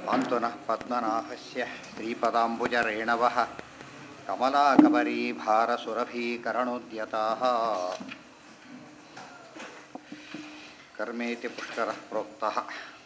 पान्तु नः पद्मनाभस्य श्रीपदाम्बुजरेणवः कमलाकबरीभारसुरभीकरणोद्यताः ಕರ್ಮೇತಿ ಪುಷ್ಕರ ಪ್ರೋಕ್ತಃ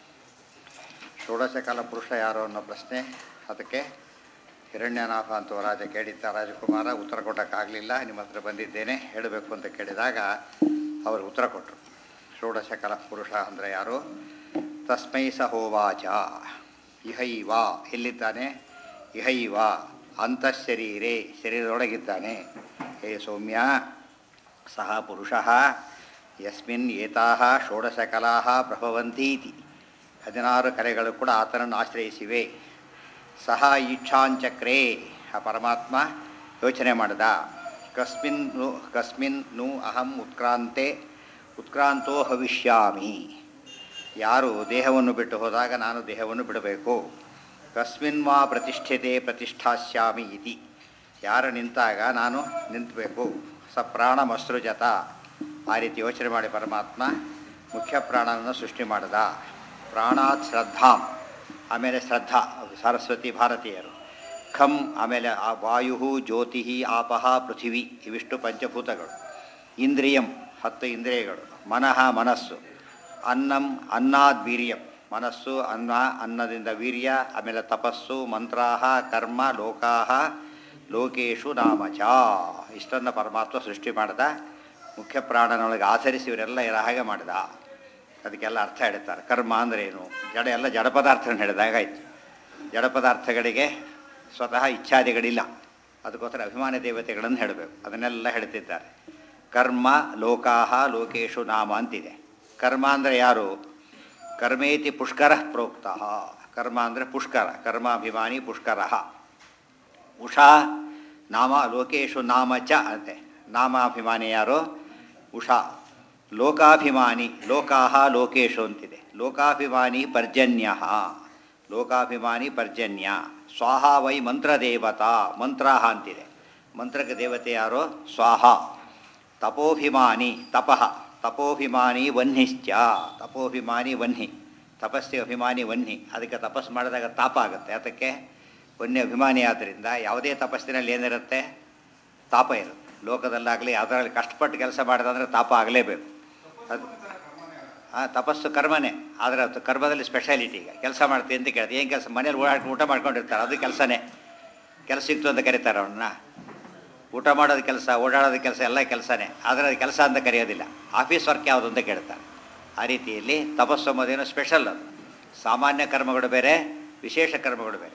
ಷೋಡಶಕಾಲ ಪುರುಷ ಯಾರು ಅನ್ನೋ ಪ್ರಶ್ನೆ ಅದಕ್ಕೆ ಹಿರಣ್ಯನಾಭ ಅಂತ ರಾಜ ಕೇಳಿದ್ದ ರಾಜಕುಮಾರ ಉತ್ತರ ಕೊಟ್ಟಕ್ಕಾಗಲಿಲ್ಲ ನಿಮ್ಮ ಹತ್ರ ಬಂದಿದ್ದೇನೆ ಹೇಳಬೇಕು ಅಂತ ಕೇಳಿದಾಗ ಅವರು ಉತ್ತರ ಕೊಟ್ಟರು ಷೋಡಶಕಾಲ ಪುರುಷ ಅಂದರೆ ಯಾರು ತಸ್ಮೈ ಸಹೋವಾಚ ಇಹೈವ ಎಲ್ಲಿದ್ದಾನೆ ಇಹೈವ ಅಂತಃಶರೀರೇ ಶರೀರದೊಳಗಿದ್ದಾನೆ ಹೇ ಸೌಮ್ಯ ಸಹ ಪುರುಷಃ ಯಸ್ಮಿನ್ ಏತಾಹ ಷೋಡಶಕಲಾಹ ಪ್ರಭವಂತೀತಿ ಹದಿನಾರು ಕಲೆಗಳು ಕೂಡ ಆತನನ್ನು ಆಶ್ರಯಿಸಿವೆ ಸಹ ಈಕ್ಷಾಂಚಕ್ರೇ ಆ ಪರಮಾತ್ಮ ಯೋಚನೆ ಮಾಡಿದ ಕಸ್ಮಿನ್ ನು ಕಸ್ಮಿನ್ ನು ಅಹಂ ಉತ್ಕ್ರಾಂತೆ ಉತ್ಕ್ರಾಂತೋ ಭವಿಷ್ಯಾಮಿ ಯಾರು ದೇಹವನ್ನು ಬಿಟ್ಟು ಹೋದಾಗ ನಾನು ದೇಹವನ್ನು ಬಿಡಬೇಕು ಕಸ್ಮಿನ್ ಮಾ ಪ್ರತಿಷ್ಠತೆ ಪ್ರತಿಷ್ಠಾಸ್ಯಾಮಿ ಇತಿ ಯಾರು ನಿಂತಾಗ ನಾನು ನಿಂತಬೇಕು ಸ ಪ್ರಾಣಮಸೃಜತ ಆ ರೀತಿ ಯೋಚನೆ ಮಾಡಿ ಪರಮಾತ್ಮ ಮುಖ್ಯ ಪ್ರಾಣನನ್ನು ಸೃಷ್ಟಿ ಮಾಡಿದ ಪ್ರಾಣಾತ್ ಶ್ರದ್ಧಾಂ ಆಮೇಲೆ ಶ್ರದ್ಧಾ ಸರಸ್ವತಿ ಭಾರತೀಯರು ಖಂ ಆಮೇಲೆ ಆ ವಾಯು ಜ್ಯೋತಿ ಆಪಹ ಪೃಥಿವಿ ಇವಿಷ್ಟು ಪಂಚಭೂತಗಳು ಇಂದ್ರಿಯಂ ಹತ್ತು ಇಂದ್ರಿಯಗಳು ಮನಃ ಮನಸ್ಸು ಅನ್ನಂ ಅನ್ನಾದ್ ವೀರ್ಯಂ ಮನಸ್ಸು ಅನ್ನ ಅನ್ನದಿಂದ ವೀರ್ಯ ಆಮೇಲೆ ತಪಸ್ಸು ಮಂತ್ರಾಹ ಕರ್ಮ ಲೋಕಾಹ ಲೋಕೇಶು ನಾಮಚ ಇಷ್ಟನ್ನು ಪರಮಾತ್ಮ ಸೃಷ್ಟಿ ಮಾಡಿದ ಮುಖ್ಯ ಪ್ರಾಣನೊಳಗೆ ಆಚರಿಸಿ ಇವರೆಲ್ಲ ಇರೋ ಹಾಗೆ ಮಾಡಿದ ಅದಕ್ಕೆಲ್ಲ ಅರ್ಥ ಹೇಳ್ತಾರೆ ಕರ್ಮ ಅಂದರೆ ಏನು ಜಡ ಎಲ್ಲ ಜಡ ಪದಾರ್ಥಗಳನ್ನ ಹೇಳಿದಾಗಾಯ್ತು ಜಡ ಪದಾರ್ಥಗಳಿಗೆ ಸ್ವತಃ ಇಚ್ಛಾದಿಗಳಿಲ್ಲ ಅದಕ್ಕೋಸ್ಕರ ಅಭಿಮಾನ ದೇವತೆಗಳನ್ನು ಹೇಳಬೇಕು ಅದನ್ನೆಲ್ಲ ಹೇಳ್ತಿದ್ದಾರೆ ಕರ್ಮ ಲೋಕಾಹ ಲೋಕೇಶು ನಾಮ ಅಂತಿದೆ ಕರ್ಮ ಅಂದರೆ ಯಾರು ಕರ್ಮೇತಿ ಪುಷ್ಕರ ಪ್ರೋಕ್ತ ಕರ್ಮ ಅಂದರೆ ಪುಷ್ಕರ ಕರ್ಮಾಭಿಮಾನಿ ಪುಷ್ಕರ ಉಷಾ ನಾಮ ಲೋಕೇಶು ನಾಮ ಚ ಅಂತೆ ನಾಮಾಭಿಮಾನಿ ಯಾರು ಉಷಾ ಲೋಕಾಭಿಮಾನಿ ಲೋಕಾಹ ಲೋಕೇಶು ಅಂತಿದೆ ಲೋಕಾಭಿಮಾನಿ ಪರ್ಜನ್ಯ ಲೋಕಾಭಿಮಾನಿ ಪರ್ಜನ್ಯ ಸ್ವಾಹ ವೈ ಮಂತ್ರದೇವತಾ ಮಂತ್ರಾಹ ಅಂತಿದೆ ಮಂತ್ರಕ ದೇವತೆ ಯಾರೋ ಸ್ವಾಹ ತಪೋಭಿಮಾನಿ ತಪಃ ತಪೋಭಿಮಾನಿ ವನ್ಹಿಶ್ಚ ತಪೋಭಿಮಾನಿ ವನ್ಹಿ ತಪಸ್ಸಿಗೆ ಅಭಿಮಾನಿ ವನ್ಹಿ ಅದಕ್ಕೆ ತಪಸ್ಸು ಮಾಡಿದಾಗ ತಾಪ ಆಗುತ್ತೆ ಅದಕ್ಕೆ ವನ್ಯ ಅಭಿಮಾನಿ ಆದ್ದರಿಂದ ಯಾವುದೇ ತಪಸ್ಸಿನಲ್ಲಿ ಏನಿರುತ್ತೆ ತಾಪ ಇರುತ್ತೆ ಲೋಕದಲ್ಲಾಗಲಿ ಅದರಲ್ಲಿ ಕಷ್ಟಪಟ್ಟು ಕೆಲಸ ಮಾಡಿದಂದರೆ ತಾಪ ಆಗಲೇಬೇಕು ಅದು ಹಾಂ ತಪಸ್ಸು ಕರ್ಮನೇ ಆದರೆ ಅದು ಕರ್ಮದಲ್ಲಿ ಸ್ಪೆಷಾಲಿಟಿ ಈಗ ಕೆಲಸ ಮಾಡ್ತೀವಿ ಅಂತ ಕೇಳ್ತೀವಿ ಏನು ಕೆಲಸ ಮನೇಲಿ ಓಡಾಡಿ ಊಟ ಮಾಡ್ಕೊಂಡಿರ್ತಾರೆ ಅದು ಕೆಲಸನೇ ಕೆಲಸ ಸಿಕ್ತು ಅಂತ ಕರೀತಾರೆ ಅವನ್ನ ಊಟ ಮಾಡೋದು ಕೆಲಸ ಓಡಾಡೋದು ಕೆಲಸ ಎಲ್ಲ ಕೆಲಸನೇ ಆದರೆ ಅದು ಕೆಲಸ ಅಂತ ಕರೆಯೋದಿಲ್ಲ ಆಫೀಸ್ ವರ್ಕ್ ಯಾವುದು ಅಂತ ಕೇಳ್ತಾರೆ ಆ ರೀತಿಯಲ್ಲಿ ತಪಸ್ಸು ಎಂಬುದೇನು ಸ್ಪೆಷಲ್ ಅದು ಸಾಮಾನ್ಯ ಕರ್ಮಗಳು ಬೇರೆ ವಿಶೇಷ ಕರ್ಮಗಳು ಬೇರೆ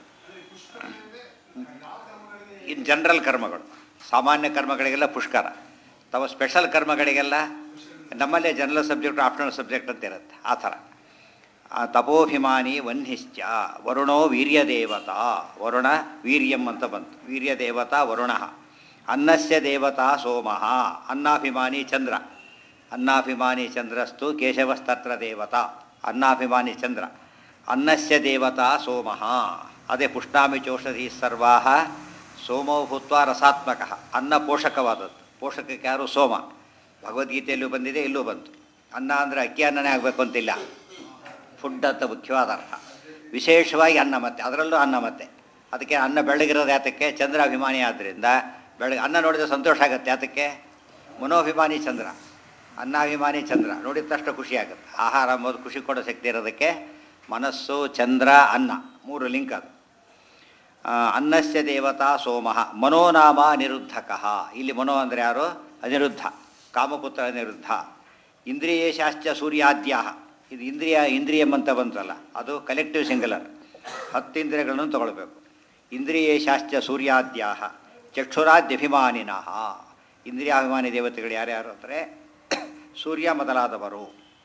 ಇನ್ ಜನರಲ್ ಕರ್ಮಗಳು ಸಾಮಾನ್ಯ ಕರ್ಮಗಳಿಗೆಲ್ಲ ಪುಷ್ಕರ ತಮ್ಮ ಸ್ಪೆಷಲ್ ಕರ್ಮಗಳಿಗೆಲ್ಲ ನಮ್ಮಲ್ಲೇ ಜನರಲ್ ಸಬ್ಜೆಕ್ಟ್ ಆಫ್ಟರ್ನಲ್ ಸಬ್ಜೆಕ್ಟ್ ಅಂತ ಇರುತ್ತೆ ಆ ಥರ ಆ ತಪೋಭಿಮಾನಿ ವನ್ಹಿಶ್ಚ ವರುಣೋ ವೀರ್ಯದೇವತಾ ವರುಣ ವೀರ್ಯಂ ಅಂತ ಬಂತು ವೀರ್ಯದೇವತಾ ವರುಣ ಅನ್ನಸ್ಯ ದೇವತಾ ಸೋಮಃ ಅನ್ನಾಭಿಮಾನಿ ಚಂದ್ರ ಅನ್ನಾಭಿಮಾನಿ ಚಂದ್ರಸ್ತು ಕೇಶವಸ್ತತ್ರ ದೇವತಾ ಅನ್ನಾಭಿಮಾನಿ ಚಂದ್ರ ಅನ್ನಸ್ಯ ದೇವತಾ ಸೋಮಃ ಅದೇ ಪುಷ್ಣಾಮಿ ಚೋಷಧಿ ಸರ್ವಾ ಸೋಮೋ ಭೂತ್ವ ರಸಾತ್ಮಕ ಅನ್ನ ಪೋಷಕವಾದದ್ದು ಪೋಷಕಕ್ಕೆ ಯಾರು ಸೋಮ ಭಗವದ್ಗೀತೆಯಲ್ಲೂ ಬಂದಿದೆ ಇಲ್ಲೂ ಬಂತು ಅನ್ನ ಅಂದರೆ ಅಕ್ಕಿ ಅನ್ನನೇ ಆಗಬೇಕು ಅಂತಿಲ್ಲ ಫುಡ್ ಅಂತ ಮುಖ್ಯವಾದ ಅರ್ಥ ವಿಶೇಷವಾಗಿ ಅನ್ನ ಮತ್ತೆ ಅದರಲ್ಲೂ ಅನ್ನ ಮತ್ತೆ ಅದಕ್ಕೆ ಅನ್ನ ಬೆಳಗಿರೋದು ಯಾತಕ್ಕೆ ಚಂದ್ರ ಅಭಿಮಾನಿ ಆದ್ದರಿಂದ ಬೆಳಗ್ಗೆ ಅನ್ನ ನೋಡಿದ್ರೆ ಸಂತೋಷ ಆಗುತ್ತೆ ಯಾತಕ್ಕೆ ಮನೋಭಿಮಾನಿ ಚಂದ್ರ ಅನ್ನಾಭಿಮಾನಿ ಚಂದ್ರ ನೋಡಿದ ತಕ್ಷಣ ಖುಷಿ ಆಗುತ್ತೆ ಆಹಾರ ಅಂಬೋದು ಖುಷಿ ಕೊಡೋ ಶಕ್ತಿ ಇರೋದಕ್ಕೆ ಮನಸ್ಸು ಚಂದ್ರ ಅನ್ನ ಮೂರು ಲಿಂಕ್ ಅದು ಅನ್ನಸ್ಯ ದೇವತಾ ಸೋಮಃ ಮನೋನಾಮ ಅನಿರುದ್ಧಕ ಇಲ್ಲಿ ಮನೋ ಅಂದರೆ ಯಾರು ಅನಿರುದ್ಧ ಕಾಮಪುತ್ರ ಅನಿರುದ್ಧ ಇಂದ್ರಿಯೇಶಾಶ್ಚ ಸೂರ್ಯಾದ್ಯ ಇದು ಇಂದ್ರಿಯ ಇಂದ್ರಿಯಂ ಅಂತ ಬಂತಲ್ಲ ಅದು ಕಲೆಕ್ಟಿವ್ ಸಿಂಗುಲರ್ ಹತ್ತು ಇಂದ್ರಿಯಗಳನ್ನು ತಗೊಳ್ಬೇಕು ಇಂದ್ರಿಯೇಶಾಶ್ಚ ಸೂರ್ಯಾದ್ಯ ಚಕ್ಷುರಾದ್ಯಭಿಮಾನಿನಃ ಇಂದ್ರಿಯಾಭಿಮಾನಿ ದೇವತೆಗಳು ಯಾರ್ಯಾರು ಅಂದರೆ ಸೂರ್ಯ ಮೊದಲಾದವರು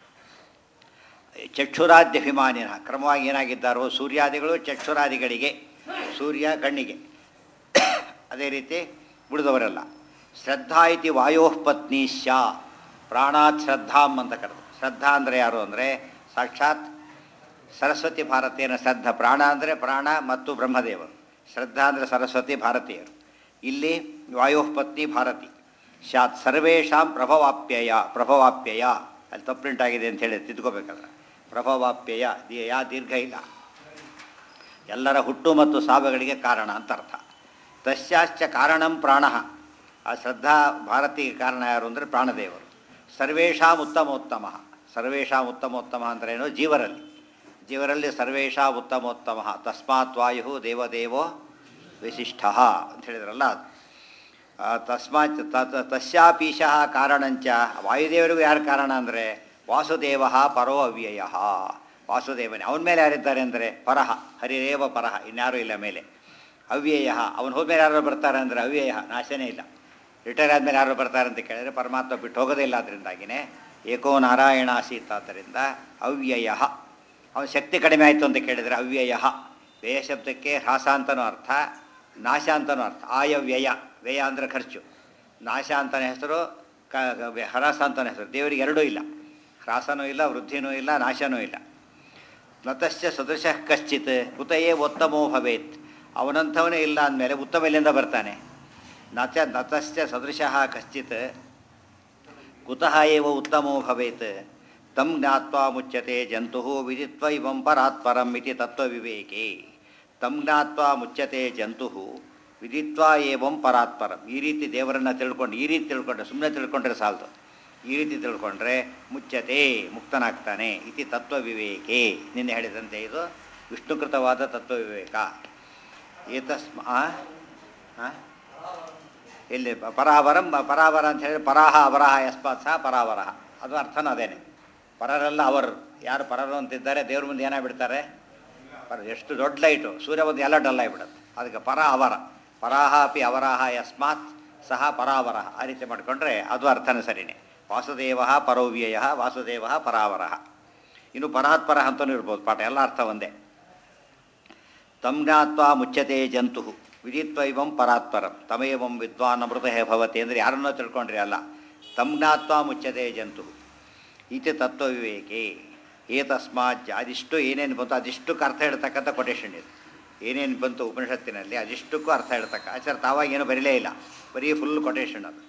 ಚಕ್ಷುರಾದ್ಯಭಿಮಾನಿನ ಕ್ರಮವಾಗಿ ಏನಾಗಿದ್ದಾರೋ ಸೂರ್ಯಾದಿಗಳು ಚಕ್ಷುರಾದಿಗಳಿಗೆ ಸೂರ್ಯ ಕಣ್ಣಿಗೆ ಅದೇ ರೀತಿ ಉಳಿದವರೆಲ್ಲ ಶ್ರದ್ಧಾ ಇತಿ ವಾಯೋಃ ಪತ್ನಿ ಶ ಪ್ರಾಣಾತ್ ಶ್ರದ್ಧಾಂ ಅಂತ ಕರೆದು ಶ್ರದ್ಧಾ ಅಂದರೆ ಯಾರು ಅಂದರೆ ಸಾಕ್ಷಾತ್ ಸರಸ್ವತಿ ಭಾರತೀಯನ ಶ್ರದ್ಧಾ ಪ್ರಾಣ ಅಂದರೆ ಪ್ರಾಣ ಮತ್ತು ಬ್ರಹ್ಮದೇವರು ಶ್ರದ್ಧಾ ಅಂದರೆ ಸರಸ್ವತಿ ಭಾರತೀಯರು ಇಲ್ಲಿ ವಾಯೋಃ ಪತ್ನಿ ಭಾರತಿ ಶಾತ್ ಸರ್ವೇಷಾಂ ಪ್ರಭವಾಪ್ಯಯ ಪ್ರಭವಾಪ್ಯಯ ಅಲ್ಲಿ ತಪ್ಪು ಪ್ರಿಂಟ್ ಆಗಿದೆ ಅಂತ ಹೇಳಿ ತಿದ್ಕೋಬೇಕಾದ್ರೆ ಪ್ರಭವಾಪ್ಯಯ ದಿ- ಯಾ ದೀರ್ಘ ಇಲ್ಲ ಎಲ್ಲರ ಹುಟ್ಟು ಮತ್ತು ಸಾವುಗಳಿಗೆ ಕಾರಣ ಅಂತ ಅರ್ಥ ತಸ್ಯಾಶ್ಚ ಕಾರಣಂ ಪ್ರಾಣ ಆ ಶ್ರದ್ಧಾ ಭಾರತಿಗೆ ಕಾರಣ ಯಾರು ಅಂದರೆ ಪ್ರಾಣದೇವರು ಸರ್ವೇಷಾಂ ಉತ್ತಮೋತ್ತಮ ಸರ್ವೇಷಾಂ ಉತ್ತಮೋತ್ತಮ ಅಂದ್ರೇನು ಜೀವರಲ್ಲಿ ಜೀವರಲ್ಲಿ ಸರ್ವೇಷಾ ಉತ್ತಮೋತ್ತಮ ತಸ್ಮಾತ್ ವಾಯು ದೇವದೇವೋ ವಿಶಿಷ್ಟ ಅಂತ ಹೇಳಿದ್ರಲ್ಲ ಆ, ತಸ್ಮಾತ್ ತ- ತ- ತಸ್ಯಾಪೀಶಃ ಕಾರಣಂಚ ವಾಯುದೇವರಿಗೂ ಯಾರು ಕಾರಣ ಅಂದರೆ ವಾಸುದೇವ ಪರೋ ಅವ್ಯಯ ವಾಸುದೇವನೇ ಅವನ ಮೇಲೆ ಯಾರಿದ್ದಾರೆ ಅಂದರೆ ಪರಹ ಹರಿರೇವ ಪರಹ ಇನ್ಯಾರೂ ಇಲ್ಲ ಮೇಲೆ ಅವ್ಯಯ ಅವನು ಹೋದ್ಮೇಲೆ ಯಾರು ಬರ್ತಾರೆ ಅಂದರೆ ಅವ್ಯಯ ನಾಶನೇ ಇಲ್ಲ ರಿಟೈರ್ ಆದಮೇಲೆ ಯಾರು ಬರ್ತಾರೆ ಅಂತ ಕೇಳಿದರೆ ಪರಮಾತ್ಮ ಬಿಟ್ಟು ಹೋಗೋದೇ ಇಲ್ಲ ಅದರಿಂದಾಗಿನೇ ಏಕೋ ನಾರಾಯಣ ಆಸೀತ್ ಆದ್ದರಿಂದ ಅವ್ಯಯ ಅವನ ಶಕ್ತಿ ಕಡಿಮೆ ಆಯಿತು ಅಂತ ಕೇಳಿದರೆ ಅವ್ಯಯ ವ್ಯಯ ಶಬ್ದಕ್ಕೆ ಹ್ರಾಸ ಅಂತನೂ ಅರ್ಥ ನಾಶ ಅಂತನೂ ಅರ್ಥ ಆಯವ್ಯಯ ವ್ಯಯ ಅಂದರೆ ಖರ್ಚು ನಾಶ ಅಂತನೇ ಹೆಸರು ಕ ಕ- ಹ್ರಾಸ ಅಂತನೇ ಹೆಸರು ದೇವರಿಗೆ ಎರಡೂ ಇಲ್ಲ ಹ್ರಾಸನೂ ಇಲ್ಲ ವೃದ್ಧಿನೂ ಇಲ್ಲ ನಾಶನೂ ಇಲ್ಲ ನತಶ್ಚ ಸದೃಶ ಕಶ್ಚಿತ್ ಕುತಯೇ ಉತ್ತಮೋ ಭವೇತ್ ಅವನಂಥವನೇ ಇಲ್ಲ ಅಂದಮೇಲೆ ಉತ್ತಮ ಎಲ್ಲಿಂದ ಬರ್ತಾನೆ ನಚ ನತಶ್ಚ ಸದೃಶಃ ಕಶ್ಚಿತ್ ಕುತಃ ಏವ ಉತ್ತಮೋ ಭವೇತ್ ತಂ ಜ್ಞಾತ್ವಾ ಮುಚ್ಯತೆ ಜಂತು ವಿದಿತ್ವ ಇವಂ ಪರಾತ್ಪರಂ ಇತಿ ತತ್ವವಿವೇಕೆ ತಂ ಜ್ಞಾತ್ವಾ ಮುಚ್ಯತೆ ಜಂತು ವಿದಿತ್ವಾ ಏವಂ ಪರಾತ್ಪರಂ ಈ ರೀತಿ ದೇವರನ್ನು ತಿಳ್ಕೊಂಡು ಈ ರೀತಿ ತಿಳ್ಕೊಂಡ್ರೆ ಸುಮ್ಮನೆ ತಿಳ್ಕೊಂಡ್ರೆ ಸಾಲದು ಈ ರೀತಿ ತಿಳ್ಕೊಂಡ್ರೆ ಮುಚ್ಚತೆ ಮುಕ್ತನಾಗ್ತಾನೆ ಇತಿ ತತ್ವವಿವೇಕೆ ನಿನ್ನೆ ಹೇಳಿದಂತೆ ಇದು ವಿಷ್ಣುಕೃತವಾದ ತತ್ವವಿವೇಕ ಏತಸ್ಮ ಆ? ಆ? ಇಲ್ಲಿ ಪ- ಪರಾವರಂ ಪರಾವರ ಅಂತ ಹೇಳಿದ್ರೆ ಪರಾಹ ಅವರಾಹ ಯಸ್ಮಾತ್ ಸಹ ಪರಾವರಹ ಅದು ಅರ್ಥನೂ ಅದೇನೆ ಪರರೆಲ್ಲ ಅವರು ಯಾರು ಪರರು ಅಂತಿದ್ದಾರೆ ದೇವ್ರ ಮುಂದೆ ಏನಾಗ್ಬಿಡ್ತಾರೆ ಪರ ಎಷ್ಟು ದೊಡ್ಡ ಲೈಟು ಸೂರ್ಯ ಬಂದು ಎಲ್ಲ ಡಲ್ ಆಗಿಬಿಡುತ್ತೆ ಅದಕ್ಕೆ ಪರ ಅವರ ಪರಾಹ ಅಪಿ ಅವರಾಹ ಯಸ್ಮಾತ್ ಸಹ ಪರಾವರಹ ಆ ರೀತಿ ಮಾಡಿಕೊಂಡ್ರೆ ಅದು ಅರ್ಥನೇ ಸರಿನೇ ವಾಸುದೇವ ಪರೋವ್ಯಯ ವಾಸುದೇವ ಪರಾವರಹ ಇನ್ನು ಪರಾತ್ಪರ ಅಂತಲೂ ಇರ್ಬೋದು ಪಾಠ ಎಲ್ಲ ಅರ್ಥ ಒಂದೇ ತಂ ಜ್ಞಾತ್ವಾ ಮುಚ್ಚತೆ ಜಂತು ವಿದಿತ್ವ ಇವಂ ಪರಾತ್ಪರಂ ತಮೇವಂ ವಿದ್ವಾನ್ ಅಮೃತ ಭವತಿ ಅಂದರೆ ಯಾರನ್ನೋ ತಿಳ್ಕೊಂಡ್ರಿ ಅಲ್ಲ ತಂ ಜ್ಞಾತ್ವಾ ಮುಚ್ಚತೆ ಜಂತು ಇತಿ ತತ್ವವಿವೇಕೆ ಏತಸ್ಮಾತ್ ಜ- ಅದಿಷ್ಟು ಏನೇನು ಬಂತು ಅದಿಷ್ಟಕ್ಕೆ ಅರ್ಥ ಹೇಳ್ತಕ್ಕಂಥ ಕೊಟೇಶನ್ ಇದು ಏನೇನು ಬಂತು ಉಪನಿಷತ್ತಿನಲ್ಲಿ ಅದಿಷ್ಟಕ್ಕೂ ಅರ್ಥ ಹೇಳ್ತಕ್ಕ ಆಚಾರ ತಾವಾಗ ಏನು ಬರೀಲೇ ಇಲ್ಲ ಬರೀ ಫುಲ್ ಕೊಟೇಶನ್ ಅದು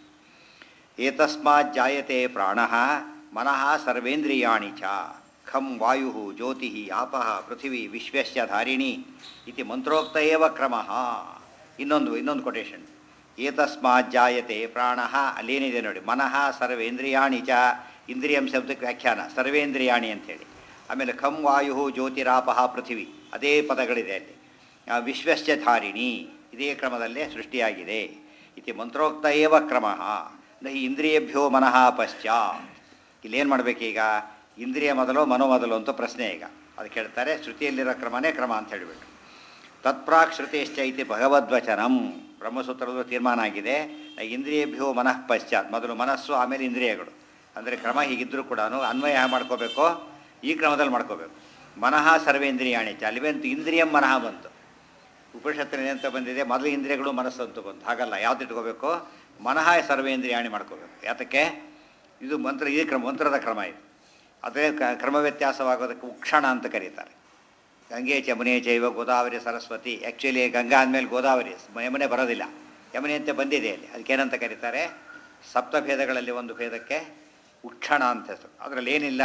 ಏತಸ್ಮಾತ್ ಜಾಯತೆ ಪ್ರಾಣ ಮನಃ ಸರ್ವೇಂದ್ರಿಯಾಣಿ ಚ ಖಂ ವಾಯು ಜ್ಯೋತಿ ಆಪಃ ಪೃಥಿವಿ ವಿಶ್ವಶ್ಚ ಧಾರಿಣಿ ಇತಿ ಮಂತ್ರೋಕ್ತ ಏವ ಕ್ರಮ ಇನ್ನೊಂದು ಇನ್ನೊಂದು ಕೊಟೇಶನ್ ಏತಸ್ಮಾತ್ ಜಾಯತೆ ಪ್ರಾಣ ಅಲ್ಲೇನಿದೆ ನೋಡಿ ಮನಃ ಸರ್ವೇಂದ್ರಿಯಾಣಿ ಚ ಇಂದ್ರಿಯಂ ಶಬ್ದಕ್ಕೆ ವ್ಯಾಖ್ಯಾನ ಸರ್ವೇಂದ್ರಿಯಾಣಿ ಅಂಥೇಳಿ ಆಮೇಲೆ ಖಂ ವಾಯು ಜ್ಯೋತಿರಾಪಃ ಪೃಥಿವಿ ಅದೇ ಪದಗಳಿದೆ ಅಲ್ಲಿ ಆ, ವಿಶ್ವಶ್ಚ ಧಾರಿಣಿ ಇದೇ ಕ್ರಮದಲ್ಲೇ ಸೃಷ್ಟಿಯಾಗಿದೆ ಇತಿ ಮಂತ್ರೋಕ್ತ ಏವ ಕ್ರಮ ನಹಿ ಇಂದ್ರಿಯಭ್ಯೋ ಮನಃ ಪಶ್ಚಾತ್ ಇಲ್ಲೇನು ಮಾಡಬೇಕೀಗ ಇಂದ್ರಿಯ ಮೊದಲು ಮನೋ ಮೊದಲು ಅಂತ ಪ್ರಶ್ನೆ ಈಗ ಅದಕ್ಕೆ ಹೇಳ್ತಾರೆ ಶ್ರುತಿಯಲ್ಲಿರೋ ಕ್ರಮನೇ ಕ್ರಮ ಅಂತ ಹೇಳಿಬಿಟ್ಟು ತತ್ಪ್ರಾಕ್ ಶ್ರುತಿಶ್ಚ ಇತಿ ಭಗವದ್ವಚನಂ ಬ್ರಹ್ಮಸೂತ್ರದ ತೀರ್ಮಾನ ಆಗಿದೆ ಇಂದ್ರಿಯಭ್ಯೋ ಮನಃ ಪಶ್ಚಾತ್ ಮೊದಲು ಮನಸ್ಸು ಆಮೇಲೆ ಇಂದ್ರಿಯಗಳು ಅಂದರೆ ಕ್ರಮ ಹೀಗಿದ್ದರೂ ಕೂಡ ಅನ್ವಯ ಹೇಗೆ ಮಾಡ್ಕೋಬೇಕು ಈ ಕ್ರಮದಲ್ಲಿ ಮಾಡ್ಕೋಬೇಕು ಮನಃ ಸರ್ವೇಂದ್ರಿಯಾಣಿ ಚ ಅಲ್ಲಿ ಬಂತು ಇಂದ್ರಿಯಂ ಮನಃ ಬಂತು ಉಪನಿಷತ್ತಿನ ಅಂತ ಬಂದಿದೆ ಮೊದಲು ಇಂದ್ರಿಯಗಳು ಮನಸ್ಸು ಅಂತ ಬಂತು ಹಾಗಲ್ಲ ಯಾವ್ದು ಇಟ್ಕೋಬೇಕು ಮನಃ ಸರ್ವೇಂದ್ರಿಯಾಣಿ ಮಾಡ್ಕೋಬೇಕು ಯಾತಕ್ಕೆ ಇದು ಮಂತ್ರ ಈ ಕ್ರಮ ಮಂತ್ರದ ಕ್ರಮ ಇದು ಅದೇ ಕ- ಕ್ರಮ ವ್ಯತ್ಯಾಸವಾಗೋದಕ್ಕೆ ಉಕ್ಷಣ ಅಂತ ಕರೀತಾರೆ ಗಂಗೆ ಯಮುನೆ ಚೈವ ಗೋದಾವರಿ ಸರಸ್ವತಿ ಆ್ಯಕ್ಚುಲಿ ಗಂಗಾ ಅಂದಮೇಲೆ ಗೋದಾವರಿ ಯಮುನೆ ಬರೋದಿಲ್ಲ ಯಮುನೆ ಅಂತ ಬಂದಿದೆ ಅಲ್ಲಿ ಅದಕ್ಕೇನಂತ ಕರೀತಾರೆ ಸಪ್ತಭೇದಗಳಲ್ಲಿ ಒಂದು ಭೇದಕ್ಕೆ ಉಕ್ಷಣ ಅಂತ ಹೆಸರು ಅದರಲ್ಲಿ ಏನಿಲ್ಲ